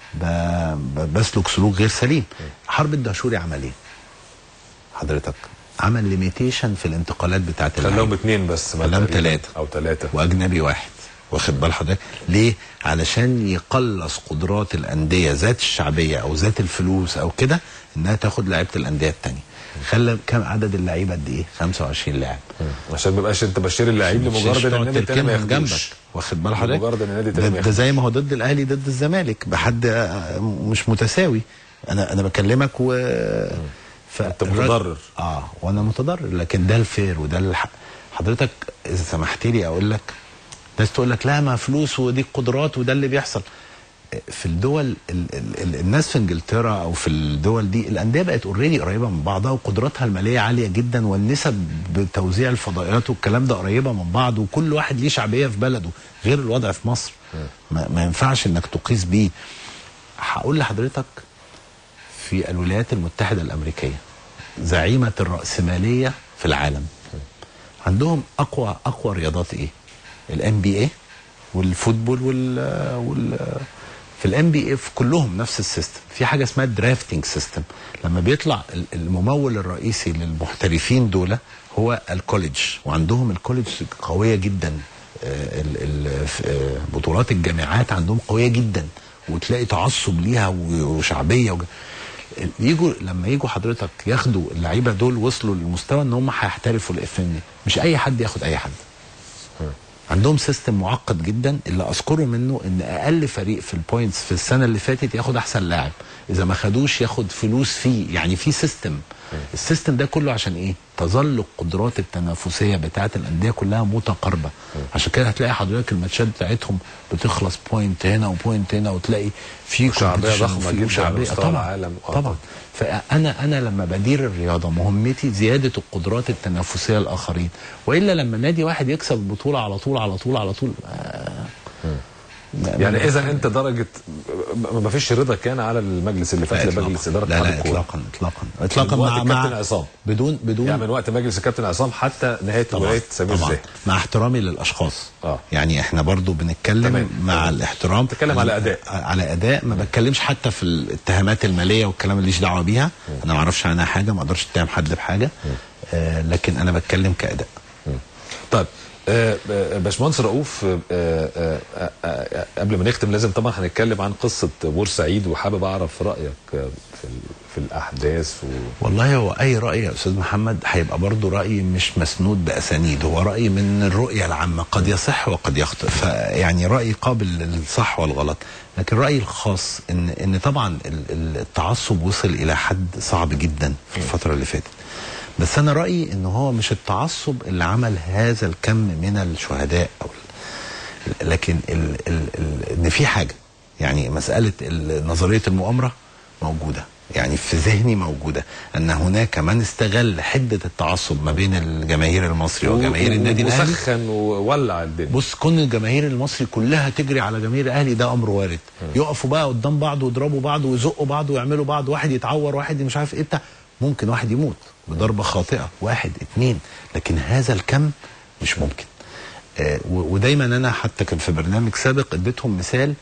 بسلك سلوك غير سليم حرب الدهشوري عمل ايه حضرتك عمل ليميتيشن في الانتقالات بتاعت خلاهم اللعيبة. اثنين بس ما خلاهم تقريباً. ثلاثة. او ثلاثه واجنبي واحد واخد بال حضرتك ليه علشان يقلص قدرات الانديه ذات الشعبيه او ذات الفلوس او كده انها تاخد لعيبه الانديه التانية خلى كم عدد اللعيبه قد ايه 25 لاعب عشان ما يبقاش انت بشير اللعيب مش لمجرد ان تقعد النادي التاني ما تركنهم جنبك ياخدوش واخد بال حضرتك لمجرد ان النادي ده, التاني ما ده ياخدوش زي ما هو ضد الاهلي ضد الزمالك بحد آه، مش متساوي انا انا بكلمك و ف أنت متضرر. اه وانا متضرر لكن ده الفير وده الح... حضرتك اذا سمحت لي اقول لك ناس تقول لك لا ما فلوس ودي قدرات وده اللي بيحصل في الدول ال ال ال الناس في انجلترا او في الدول دي الانديه بقت اوريدي قريبه من بعضها وقدراتها الماليه عاليه جدا والنسب بتوزيع الفضائيات والكلام ده قريبه من بعض وكل واحد ليه شعبيه في بلده غير الوضع في مصر ما, ما ينفعش انك تقيس بيه هقول لحضرتك في الولايات المتحده الامريكيه زعيمه الراسماليه في العالم عندهم اقوى اقوى رياضات ايه؟ الام بي اي والفوتبول وال وال في الام بي اي في كلهم نفس السيستم في حاجه اسمها درافتنج سيستم لما بيطلع ال- الممول الرئيسي للمحترفين دول هو الكوليدج وعندهم الكوليدج قويه جدا آه، ال- ال- ف- آه، بطولات الجامعات عندهم قويه جدا وتلاقي تعصب ليها و- وشعبيه وج... يجوا لما يجوا حضرتك ياخدوا اللعيبه دول وصلوا للمستوى ان هم هيحترفوا الاف ام مش اي حد ياخد اي حد عندهم سيستم معقد جدا اللي اذكره منه ان اقل فريق في البوينتس في السنه اللي فاتت ياخد احسن لاعب اذا ما خدوش ياخد فلوس فيه يعني في سيستم السيستم ده كله عشان ايه تظل القدرات التنافسيه بتاعه الانديه كلها متقاربه عشان كده هتلاقي حضرتك الماتشات بتاعتهم بتخلص بوينت هنا وبوينت هنا وتلاقي في وشعبية competition ضخمة وفي- جدا على وشعبيه مستوى طبعا العالم. آه. طبعا فانا انا لما بدير الرياضه مهمتي زياده القدرات التنافسيه للاخرين والا لما نادي واحد يكسب البطوله على طول على طول على طول آه ما- يعني ما- اذا انت درجه ما فيش رضا كان على المجلس اللي فات لا لمجلس إطلاقاً. اداره لا اتحاد لا الكورة. اطلاقا اطلاقا اطلاقا من وقت مع الكابتن مع عصام. بدون بدون يعني من وقت مجلس الكابتن عصام حتى نهايه ولايه سمير طبعا زاهي مع احترامي للاشخاص آه. يعني احنا برضو بنتكلم تمام. مع تمام. الاحترام بتتكلم على أداء. على اداء ما بتكلمش حتى في الاتهامات الماليه والكلام اللي ليش دعوه بيها انا ما اعرفش عنها حاجه ما اقدرش اتهم حد بحاجه آه لكن انا بتكلم كاداء طيب آه، آه، باشمهندس رؤوف آه، آه، آه، آه، قبل ما نختم لازم طبعا هنتكلم عن قصه بورسعيد وحابب اعرف رايك آه، في ال- في الاحداث و... والله هو اي راي يا استاذ محمد هيبقى برضه راي مش مسنود باسانيد هو راي من الرؤيه العامه قد يصح وقد يخطئ فيعني راي قابل للصح والغلط لكن رايي الخاص ان ان طبعا ال- ال- التعصب وصل الى حد صعب جدا في الفتره اللي فاتت بس انا رايي ان هو مش التعصب اللي عمل هذا الكم من الشهداء او ال- لكن ال ال ال ان في حاجه يعني مساله ال- نظريه المؤامره موجوده يعني في ذهني موجوده ان هناك من استغل حده التعصب ما بين الجماهير المصري وجماهير النادي الاهلي وسخن وولع الدنيا بص كون الجماهير المصري كلها تجري على جماهير الاهلي ده امر وارد يقفوا بقى قدام بعض ويضربوا بعض ويزقوا بعض ويعملوا بعض واحد يتعور واحد مش عارف ايه بتاع ممكن واحد يموت بضربه خاطئه واحد اتنين لكن هذا الكم مش ممكن آه و- ودايما انا حتى كان في برنامج سابق اديتهم مثال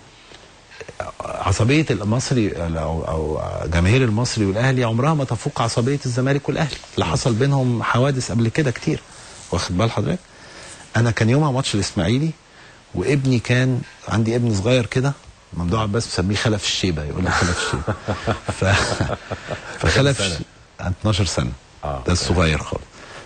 عصبيه المصري او او جماهير المصري والاهلي عمرها ما تفوق عصبيه الزمالك والاهلي اللي حصل بينهم حوادث قبل كده كتير واخد بال حضرتك انا كان يومها ماتش الاسماعيلي وابني كان عندي ابن صغير كده ممدوح عباس مسميه خلف الشيبه يقول لي خلف الشيبه ف... فخلف سنة؟ الش- 12 سنه آه. ده الصغير خالص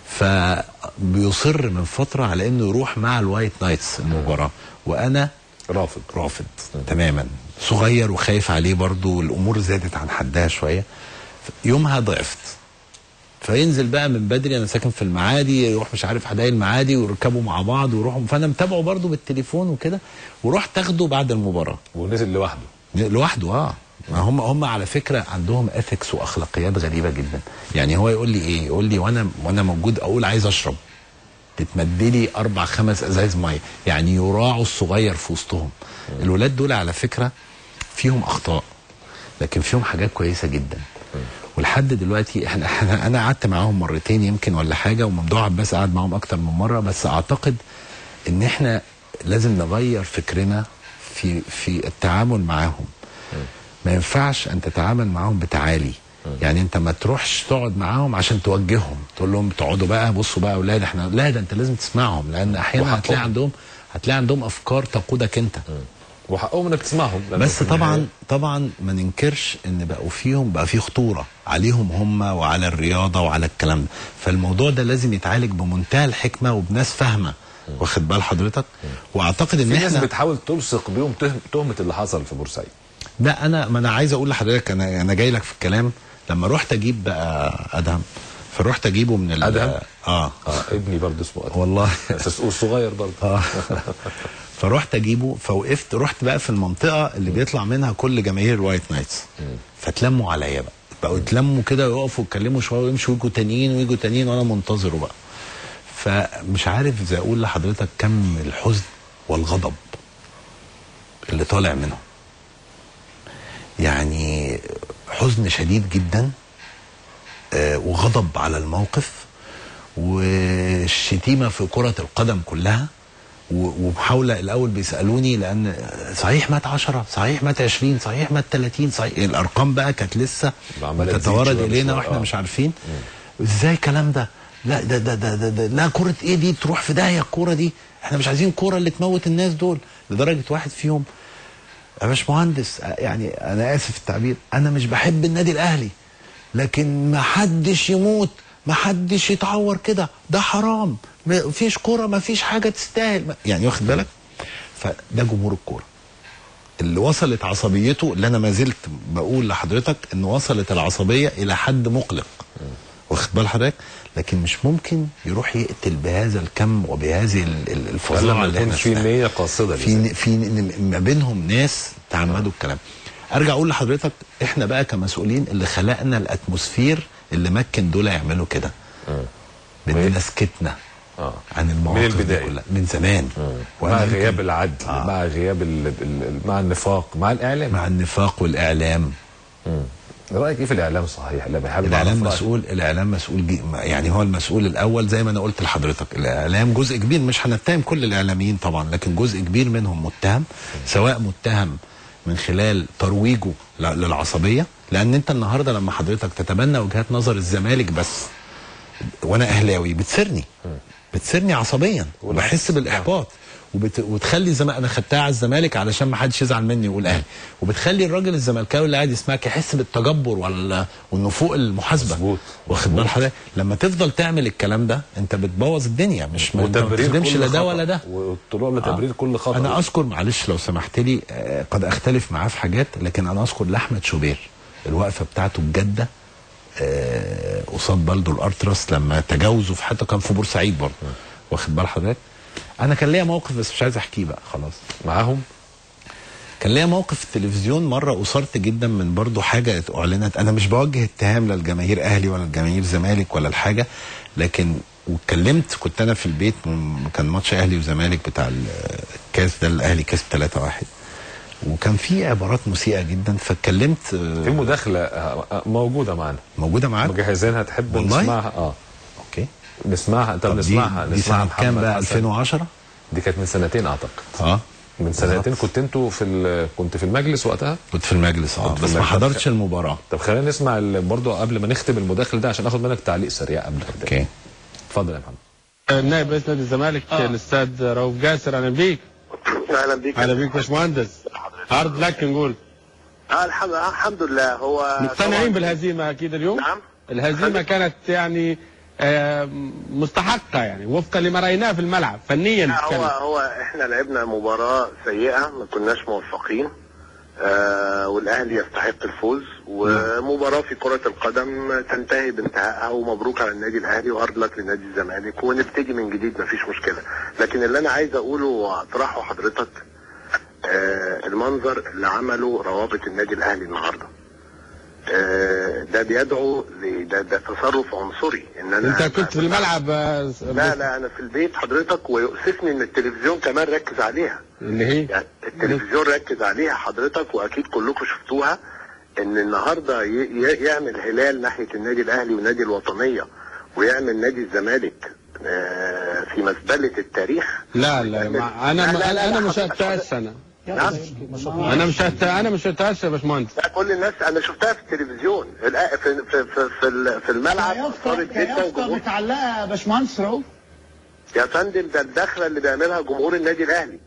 فبيصر من فتره على انه يروح مع الوايت نايتس المباراه وانا رافض رافض تماما صغير وخايف عليه برضو الامور زادت عن حدها شويه يومها ضعفت فينزل بقى من بدري انا ساكن في المعادي يروح مش عارف حدائق المعادي ويركبوا مع بعض ويروحوا فانا متابعه برضو بالتليفون وكده ورحت اخده بعد المباراه ونزل لوحده لوحده اه ما هم هم على فكره عندهم اثكس واخلاقيات غريبه جدا يعني هو يقول لي ايه يقول لي وانا وانا موجود اقول عايز اشرب تتمد لي اربع خمس ازايز ميه يعني يراعوا الصغير في وسطهم الولاد دول على فكره فيهم اخطاء لكن فيهم حاجات كويسه جدا ولحد دلوقتي احنا احنا انا قعدت معاهم مرتين يمكن ولا حاجه وممدوح عباس قعد معاهم اكتر من مره بس اعتقد ان احنا لازم نغير فكرنا في في التعامل معاهم ما ينفعش ان تتعامل معاهم بتعالي يعني انت ما تروحش تقعد معاهم عشان توجههم تقول لهم تقعدوا بقى بصوا بقى يا اولاد احنا لا ده انت لازم تسمعهم لان احيانا وحقهم. هتلاقي عندهم هتلاقي عندهم افكار تقودك انت وحقهم انك تسمعهم لأنه بس في طبعا النهاية- طبعا ما ننكرش ان بقوا فيهم بقى في خطوره عليهم هم وعلى الرياضه وعلى الكلام ده فالموضوع ده لازم يتعالج بمنتهى الحكمه وبناس فاهمه واخد بال حضرتك واعتقد ان في ناس احنا بتحاول تلصق بيهم تهم- تهمه اللي حصل في بورسعيد لا انا ما انا عايز اقول لحضرتك انا انا جاي لك في الكلام لما رحت اجيب بقى ادهم فرحت اجيبه من ال- أدهم؟ اه اه ابني برضه اسمه أدهم. والله بس والصغير برضه اه فرحت اجيبه فوقفت رحت بقى في المنطقه اللي بيطلع منها كل جماهير الوايت نايتس فتلموا عليا بقى بقوا يتلموا كده ويقفوا يتكلموا شويه ويمشوا ويجوا تانيين ويجوا تانيين وانا منتظره بقى فمش عارف ازاي اقول لحضرتك كم الحزن والغضب اللي طالع منهم يعني حزن شديد جدا آه، وغضب على الموقف والشتيمه في كره القدم كلها و- ومحاولة الأول بيسألوني لأن صحيح مات 10 صحيح مات 20 صحيح مات 30 صحيح الأرقام بقى كانت لسه عمالة تزيد تتوارد شوية إلينا بشوية. وإحنا آه. مش عارفين إزاي الكلام ده لا ده ده, ده ده ده لا كرة إيه دي تروح في داهية الكورة دي إحنا مش عايزين كورة اللي تموت الناس دول لدرجة واحد فيهم يا باشمهندس يعني أنا آسف في التعبير أنا مش بحب النادي الأهلي لكن ما حدش يموت ما حدش يتعور كده ده حرام ما فيش كوره ما فيش حاجه تستاهل ما- يعني واخد بالك فده جمهور الكوره اللي وصلت عصبيته اللي انا ما زلت بقول لحضرتك ان وصلت العصبيه الى حد مقلق واخد بال حضرتك لكن مش ممكن يروح يقتل بهذا الكم وبهذه ال- ال- ولا الفظاعه ما اللي يكون احنا في شفناها. نيه قاصده في لذلك. في ن- ما بينهم ناس تعمدوا الكلام ارجع اقول لحضرتك احنا بقى كمسؤولين اللي خلقنا الاتموسفير اللي مكن دول يعملوا كده بدنا سكتنا آه. عن المواقف من دي البداية. كلها من زمان مع وأنا غياب يمكن- العدل آه. مع غياب ال... ال... ال- مع النفاق مع الاعلام مع النفاق والاعلام رايك ايه في الاعلام صحيح لما حابب الاعلام أعرف رأيك. مسؤول الاعلام مسؤول جي يعني هو المسؤول الاول زي ما انا قلت لحضرتك الاعلام جزء كبير مش هنتهم كل الاعلاميين طبعا لكن جزء كبير منهم متهم سواء متهم من خلال ترويجه ل- للعصبيه لان انت النهارده لما حضرتك تتبنى وجهات نظر الزمالك بس وانا اهلاوي بتسرني بتسرني عصبيا وبحس بالاحباط وبت... وتخلي زم... انا خدتها على الزمالك علشان ما حدش يزعل مني ويقول اهلي وبتخلي الراجل الزملكاوي اللي قاعد يسمعك يحس بالتجبر ولا وانه فوق المحاسبه مظبوط. واخد بال حضرتك لما تفضل تعمل الكلام ده انت بتبوظ الدنيا مش ما انت ما وتبرير بتخدمش كل لا ده خطأ. ولا ده والطلوع لتبرير كل خطا انا اذكر معلش لو سمحت لي آه، قد اختلف معاه في حاجات لكن انا اذكر لاحمد شوبير الوقفه بتاعته بجده آه، قصاد بالدو الارترس لما تجاوزوا في حته كان في بورسعيد برضه واخد بال حضرتك انا كان ليا موقف بس مش عايز احكيه بقى خلاص معاهم كان ليا موقف في التلفزيون مره اثرت جدا من برضو حاجه اعلنت انا مش بوجه اتهام للجماهير اهلي ولا الجماهير زمالك ولا الحاجه لكن واتكلمت كنت انا في البيت م- كان ماتش اهلي وزمالك بتاع الكاس ده الاهلي كسب 3 1 وكان في عبارات مسيئه جدا فاتكلمت في آه، مداخله آه، آه، موجوده معانا موجوده معاك مجهزينها تحب والله؟ نسمعها اه اوكي نسمعها طب طب دي, نسمعها دي نسمعها سنه كام محمد بقى حسن. 2010 دي كانت من سنتين اعتقد اه من سنتين بالظبط. كنت انتوا في ال... كنت في المجلس وقتها كنت في المجلس اه كنت في بس ما المجلس. حضرتش المباراه طب خلينا نسمع ال- برضه قبل ما نختم المداخل ده عشان اخد منك تعليق سريع قبل كده اوكي اتفضل يا محمد نائب رئيس نادي الزمالك الاستاذ رؤوف جاسر اهلا بيك اهلا بيك اهلا بيك باشمهندس عرض لك نقول آه الحمد, آه الحمد لله هو مقتنعين طبعاً- بالهزيمه اكيد اليوم نعم الهزيمه كانت يعني آه، مستحقه يعني وفقا لما رايناه في الملعب فنيا لا، هو كان هو احنا لعبنا مباراه سيئه ما كناش موفقين آه والاهلي يستحق الفوز ومباراه في كره القدم تنتهي بانتهائها ومبروك على النادي الاهلي وهارد لك لنادي الزمالك ونبتدي من جديد مفيش مشكله لكن اللي انا عايز اقوله واطرحه حضرتك آه المنظر اللي عمله روابط النادي الاهلي النهارده آه ده بيدعو ل- ده, ده تصرف عنصري ان انا انت كنت في الملعب آه، لا لا انا في البيت حضرتك ويؤسفني ان التلفزيون كمان ركز عليها اللي هي يعني التلفزيون ركز عليها حضرتك واكيد كلكم شفتوها ان النهارده ي- ي- يعمل هلال ناحيه النادي الاهلي والنادي الوطنيه ويعمل نادي الزمالك آه، في مزبله التاريخ لا لا ما انا لا، لا، لا، انا لا، ما حضرتك- شاهدتهاش انا نعم انا مش انا مش شاهدتهاش يا باشمهندس لا كل الناس انا شفتها في التلفزيون الآ- في في في, في, ال- في الملعب يافطة صارت جدا يافطة جمهور متعلقة يا باشمهندس رؤوف يا فندم ده الدخله اللي بيعملها جمهور النادي الاهلي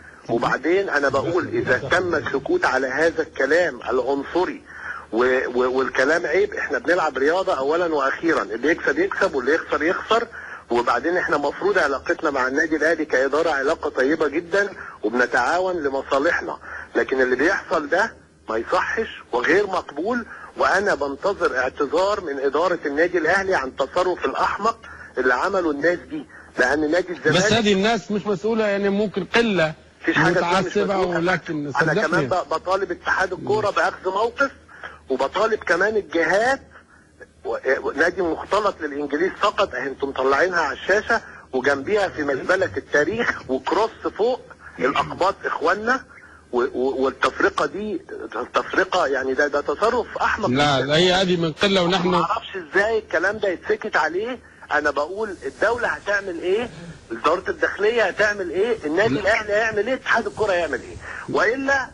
وبعدين انا بقول اذا تم السكوت على هذا الكلام العنصري و و والكلام عيب احنا بنلعب رياضه اولا واخيرا اللي يكسب يكسب واللي يخسر يخسر وبعدين احنا مفروض علاقتنا مع النادي الاهلي كاداره علاقه طيبه جدا وبنتعاون لمصالحنا لكن اللي بيحصل ده ما يصحش وغير مقبول وانا بنتظر اعتذار من اداره النادي الاهلي عن التصرف الاحمق اللي عمله الناس دي لان نادي الزمالك بس هذه الناس مش مسؤوله يعني ممكن قله مفيش حاجه اسمها مش متعصبه مسؤول. ولكن انا كمان صدقني ب- بطالب اتحاد الكوره باخذ موقف وبطالب كمان الجهات و- نادي مختلط للانجليز فقط اهي انتم مطلعينها على الشاشه وجنبيها في مزبله التاريخ وكروس فوق الاقباط اخواننا و- و- والتفرقه دي تفرقه يعني ده ده تصرف احمق لا جداً. لا هي هذه من قله ما ونحن اعرفش ازاي الكلام ده يتسكت عليه انا بقول الدوله هتعمل ايه وزاره الداخليه هتعمل ايه النادي الاهلي هيعمل ايه اتحاد الكره هيعمل ايه والا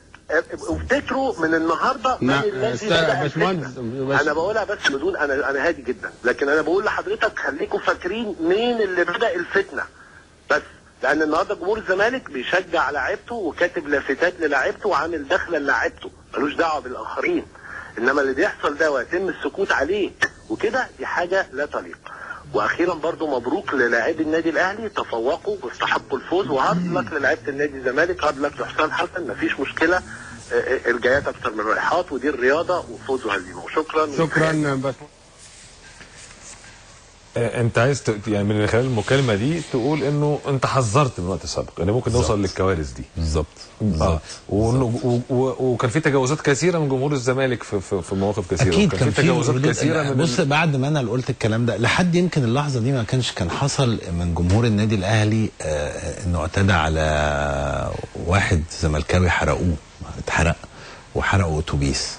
افتكروا من النهارده من نعم، الذي أستاذ بدأ باشمهندس، الفتنة. باش- انا بقولها بس بدون انا انا هادي جدا لكن انا بقول لحضرتك خليكم فاكرين مين اللي بدا الفتنه بس لان النهارده جمهور الزمالك بيشجع لعيبته وكاتب لافتات للاعيبته وعامل دخله للاعيبته ملوش دعوه بالاخرين انما اللي بيحصل ده ويتم السكوت عليه وكده دي حاجه لا تليق واخيرا برضو مبروك للاعبي النادي الاهلي تفوقوا واستحقوا الفوز وهارد لك للاعيبه النادي الزمالك هارد لك لحسام حسن مفيش مشكله آه، آه، الجايات اكتر من الرايحات ودي الرياضه وفوز وهزيمه وشكرا شكرا بس آه، انت عايز ت... يعني من خلال المكالمه دي تقول انه انت حذرت من وقت سابق ان ممكن نوصل للكوارث دي بالظبط اه وإنه- و... و... وكان في تجاوزات كثيره من جمهور الزمالك في في, في مواقف كثيره اكيد وكان كان في في تجاوزات ردود- كثيره لا، من بص بعد ما انا اللي قلت الكلام ده لحد يمكن اللحظه دي ما كانش كان حصل من جمهور النادي الاهلي آه، انه اعتدى على واحد زملكاوي حرقوه اتحرق وحرقوا اتوبيس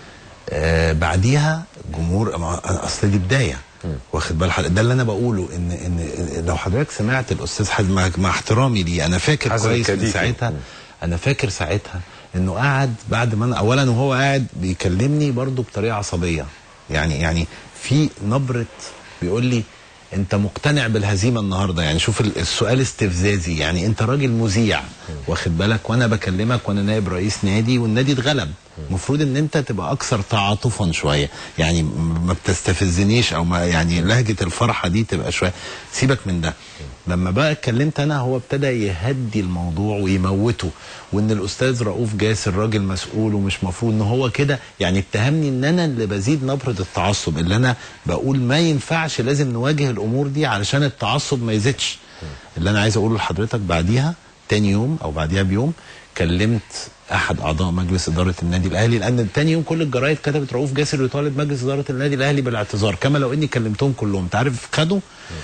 آه بعديها جمهور ما- اصل دي بدايه واخد بال حضرتك ده اللي انا بقوله ان ان لو حضرتك سمعت الاستاذ حازم مع, مع احترامي ليه انا فاكر حازم كويس من الكديكي. ساعتها مم. انا فاكر ساعتها انه قعد بعد ما انا اولا وهو قاعد بيكلمني برضو بطريقه عصبيه يعني يعني في نبره بيقول لي انت مقتنع بالهزيمه النهارده يعني شوف ال- السؤال استفزازي يعني انت راجل مذيع واخد بالك وانا بكلمك وانا نائب رئيس نادي والنادي اتغلب المفروض ان انت تبقى اكثر تعاطفا شويه يعني م- ما بتستفزنيش او ما يعني لهجه الفرحه دي تبقى شويه سيبك من ده لما بقى اتكلمت انا هو ابتدى يهدي الموضوع ويموته وان الاستاذ رؤوف جاسر راجل مسؤول ومش مفروض ان هو كده يعني اتهمني ان انا اللي بزيد نبره التعصب اللي انا بقول ما ينفعش لازم نواجه الامور دي علشان التعصب ما يزيدش اللي انا عايز اقوله لحضرتك بعديها تاني يوم او بعديها بيوم كلمت احد اعضاء مجلس اداره النادي الاهلي لان تاني يوم كل الجرايد كتبت رؤوف جاسر يطالب مجلس اداره النادي الاهلي بالاعتذار كما لو اني كلمتهم كلهم انت عارف خدوا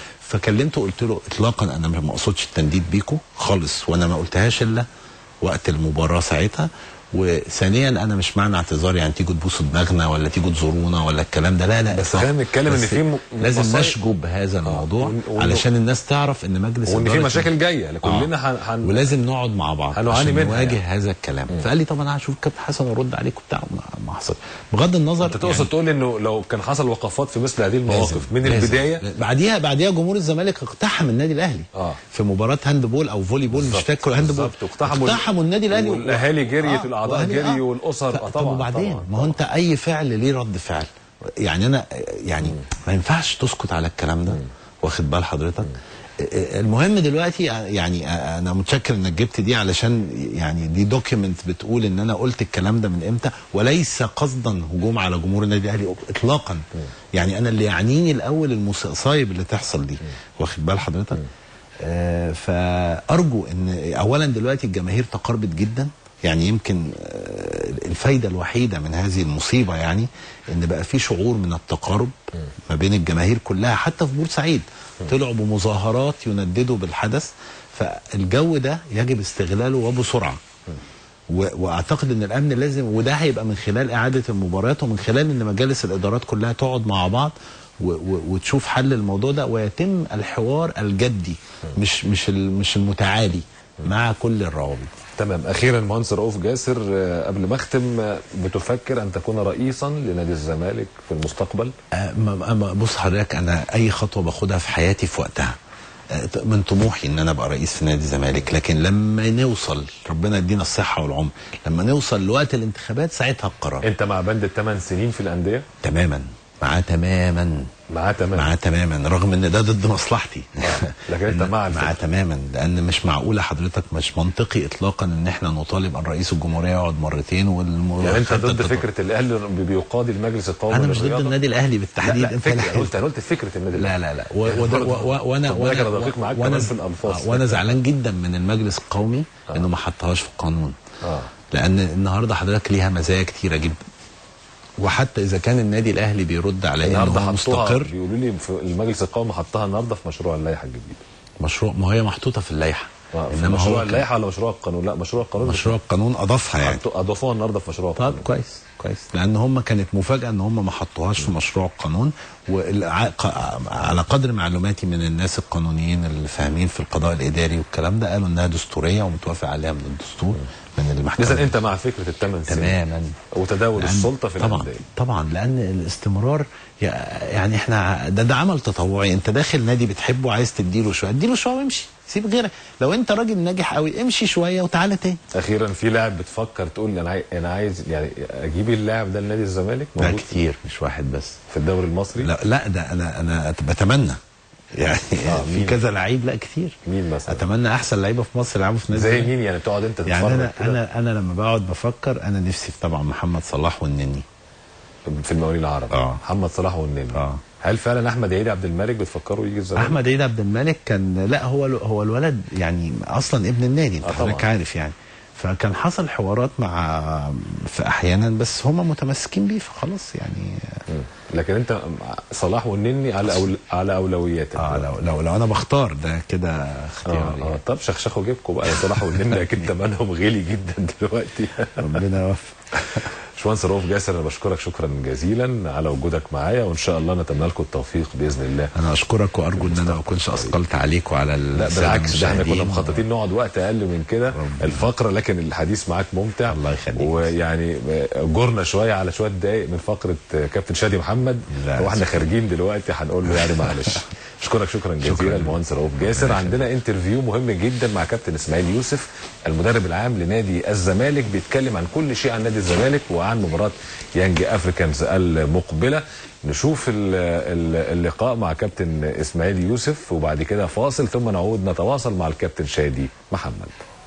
فكلمته قلت له اطلاقا انا ما اقصدش التنديد بيكو خالص وانا ما قلتهاش الا وقت المباراه ساعتها وثانيا انا مش معنى اعتذار يعني تيجوا تبوسوا دماغنا ولا تيجوا تزورونا ولا الكلام ده لا لا بس إطلاقاً. خلينا نتكلم إن بس في م- لازم مصايب. نشجب هذا الموضوع وإن- وإنه- علشان الناس تعرف ان مجلس وان في إدارة مشاكل جايه كلنا هن... هن... ولازم نقعد مع بعض هنعاني عشان منها نواجه يعني. هذا الكلام فقال لي طب انا هشوف كابتن حسن وارد عليك وبتاع ما- ما حصل بغض النظر انت تقصد يعني تقول انه لو كان حصل وقفات في مثل هذه لازم- المواقف من لازم. البدايه بعديها بعديها جمهور الزمالك اقتحم النادي الاهلي آه. في مباراه هاند بول او فولي بول مش فاكر هاند بول بالظبط واقتحموا اقتحموا النادي الاهلي والاهالي جريت والاعضاء وأهالي- جري والاسر ف- آه طب طبعا وبعدين طبعاً، ما هو انت اي فعل ليه رد فعل يعني انا يعني ما ينفعش تسكت على الكلام ده واخد بال حضرتك المهم دلوقتي يعني انا متشكر انك جبت دي علشان يعني دي دوكيمنت بتقول ان انا قلت الكلام ده من امتى وليس قصدا هجوم على جمهور النادي الاهلي اطلاقا يعني انا اللي يعنيني الاول المصايب اللي تحصل دي واخد بال حضرتك آه، فارجو ان اولا دلوقتي الجماهير تقاربت جدا يعني يمكن آه، الفايده الوحيده من هذه المصيبه يعني ان بقى في شعور من التقارب ما بين الجماهير كلها حتى في بورسعيد طلعوا بمظاهرات ينددوا بالحدث فالجو ده يجب استغلاله وبسرعه و- واعتقد ان الامن لازم وده هيبقى من خلال اعاده المباريات ومن خلال ان مجالس الادارات كلها تقعد مع بعض و- و- وتشوف حل الموضوع ده ويتم الحوار الجدي مش مش ال- مش المتعالي مع كل الروابط تمام اخيرا مهندس رؤوف جاسر آه، قبل ما اختم آه، بتفكر ان تكون رئيسا لنادي الزمالك في المستقبل آه، ما- ما- بص حضرتك انا اي خطوه باخدها في حياتي في وقتها آه، من طموحي ان انا ابقى رئيس في نادي الزمالك لكن لما نوصل ربنا يدينا الصحه والعمر لما نوصل لوقت الانتخابات ساعتها القرار انت مع بند الثمان سنين في الانديه تماما معاه تماما معاه تمام معاه تماما رغم ان ده ضد مصلحتي لكن أنت مع الفكرة. معاه تماما لان مش معقوله حضرتك مش منطقي اطلاقا ان احنا نطالب ان رئيس الجمهوريه يقعد مرتين والم... يعني انت ضد التط- فكره الاهلي بي- بيقاضي المجلس القومي انا مش ضد للرياضة؟ النادي الاهلي بالتحديد لا, لا انت فكره لا- انا قلت انا قلت فكره النادي لا الاهلي لا لا و- يعني وده- برضه و- و- وانا خد بالك وانا أنا دقيق معاك وانا كمان في الألفاظ. آه، وانا زعلان جدا من المجلس القومي انه ما حطهاش في القانون اه لان النهارده حضرتك ليها مزايا كتيره جدا وحتى اذا كان النادي الاهلي بيرد على انه النهارده هو حطوها مستقر بيقولوا لي في المجلس القومي حطها النهارده في مشروع اللائحه الجديده مشروع ما هي محطوطه في اللائحه آه، في انما مشروع هو كان- اللائحه ولا مشروع القانون لا مشروع القانون مشروع القانون اضافها يعني حطوا- اضافوها النهارده في مشروع طب القانون كويس كويس لان هم كانت مفاجاه ان هم ما حطوهاش في مشروع القانون وعلى قدر معلوماتي من الناس القانونيين اللي فاهمين في القضاء الاداري والكلام ده قالوا انها دستوريه ومتوافق عليها من الدستور من المحكمه اذا انت مع فكره الثمان سنين تماما وتداول لأن- السلطه في طبعا الانديه طبعا لان الاستمرار يع- يعني احنا ده ده عمل تطوعي انت داخل نادي بتحبه عايز تديله شويه اديله شويه وامشي سيب غيرك لو انت راجل ناجح قوي امشي شويه وتعالى تاني اخيرا في لاعب بتفكر تقول انا عايز انا عايز يعني اجيب اللاعب ده لنادي الزمالك لا موجود كتير مش واحد بس في الدوري المصري لا لا ده انا انا بتمنى يعني آه، في مين؟ كذا لعيب لا كتير مين مثلا؟ اتمنى احسن لعيبه في مصر يلعبوا في نادي زي الزمالك. مين يعني تقعد انت تتفرج يعني انا كده انا انا لما بقعد بفكر انا نفسي في طبعا محمد صلاح والنني في المقاولين العرب آه. محمد صلاح والنني آه. هل فعلا احمد عيد عبد الملك بتفكروا يجي الزمالك؟ احمد عيد عبد الملك كان لا هو هو الولد يعني اصلا ابن النادي انت آه طبعاً. حضرتك عارف يعني فكان حصل حوارات مع في احيانا بس هم متمسكين بيه فخلاص يعني مم. لكن انت صلاح والنني على أول... على اولوياتك اه لو لو, لو انا بختار ده كده اه اختياري اه طب شخشخوا جيبكم بقى صلاح والنني اكيد ثمنهم غالي جدا دلوقتي ربنا يوفق باشمهندس رؤوف جاسر انا بشكرك شكرا جزيلا على وجودك معايا وان شاء الله نتمنى لكم التوفيق باذن الله انا اشكرك وارجو ان انا ما اكونش اثقلت عليك وعلى لا السادة بالعكس ده احنا كنا المشاهدين. مخططين نقعد وقت اقل من كده الفقره لكن الحديث معاك ممتع الله يخليك. ويعني جرنا شويه على شويه دقايق من فقره كابتن شادي محمد لا، واحنا شكراً. خارجين دلوقتي هنقول له يعني معلش اشكرك شكرا جزيلا شكراً. المهندس رؤوف جاسر عندنا انترفيو مهم جدا مع كابتن اسماعيل يوسف المدرب العام لنادي الزمالك بيتكلم عن كل شيء عن نادي الزمالك وعن مباراه يانج افريكانز المقبله نشوف ال- ال- اللقاء مع كابتن اسماعيل يوسف وبعد كده فاصل ثم نعود نتواصل مع الكابتن شادي محمد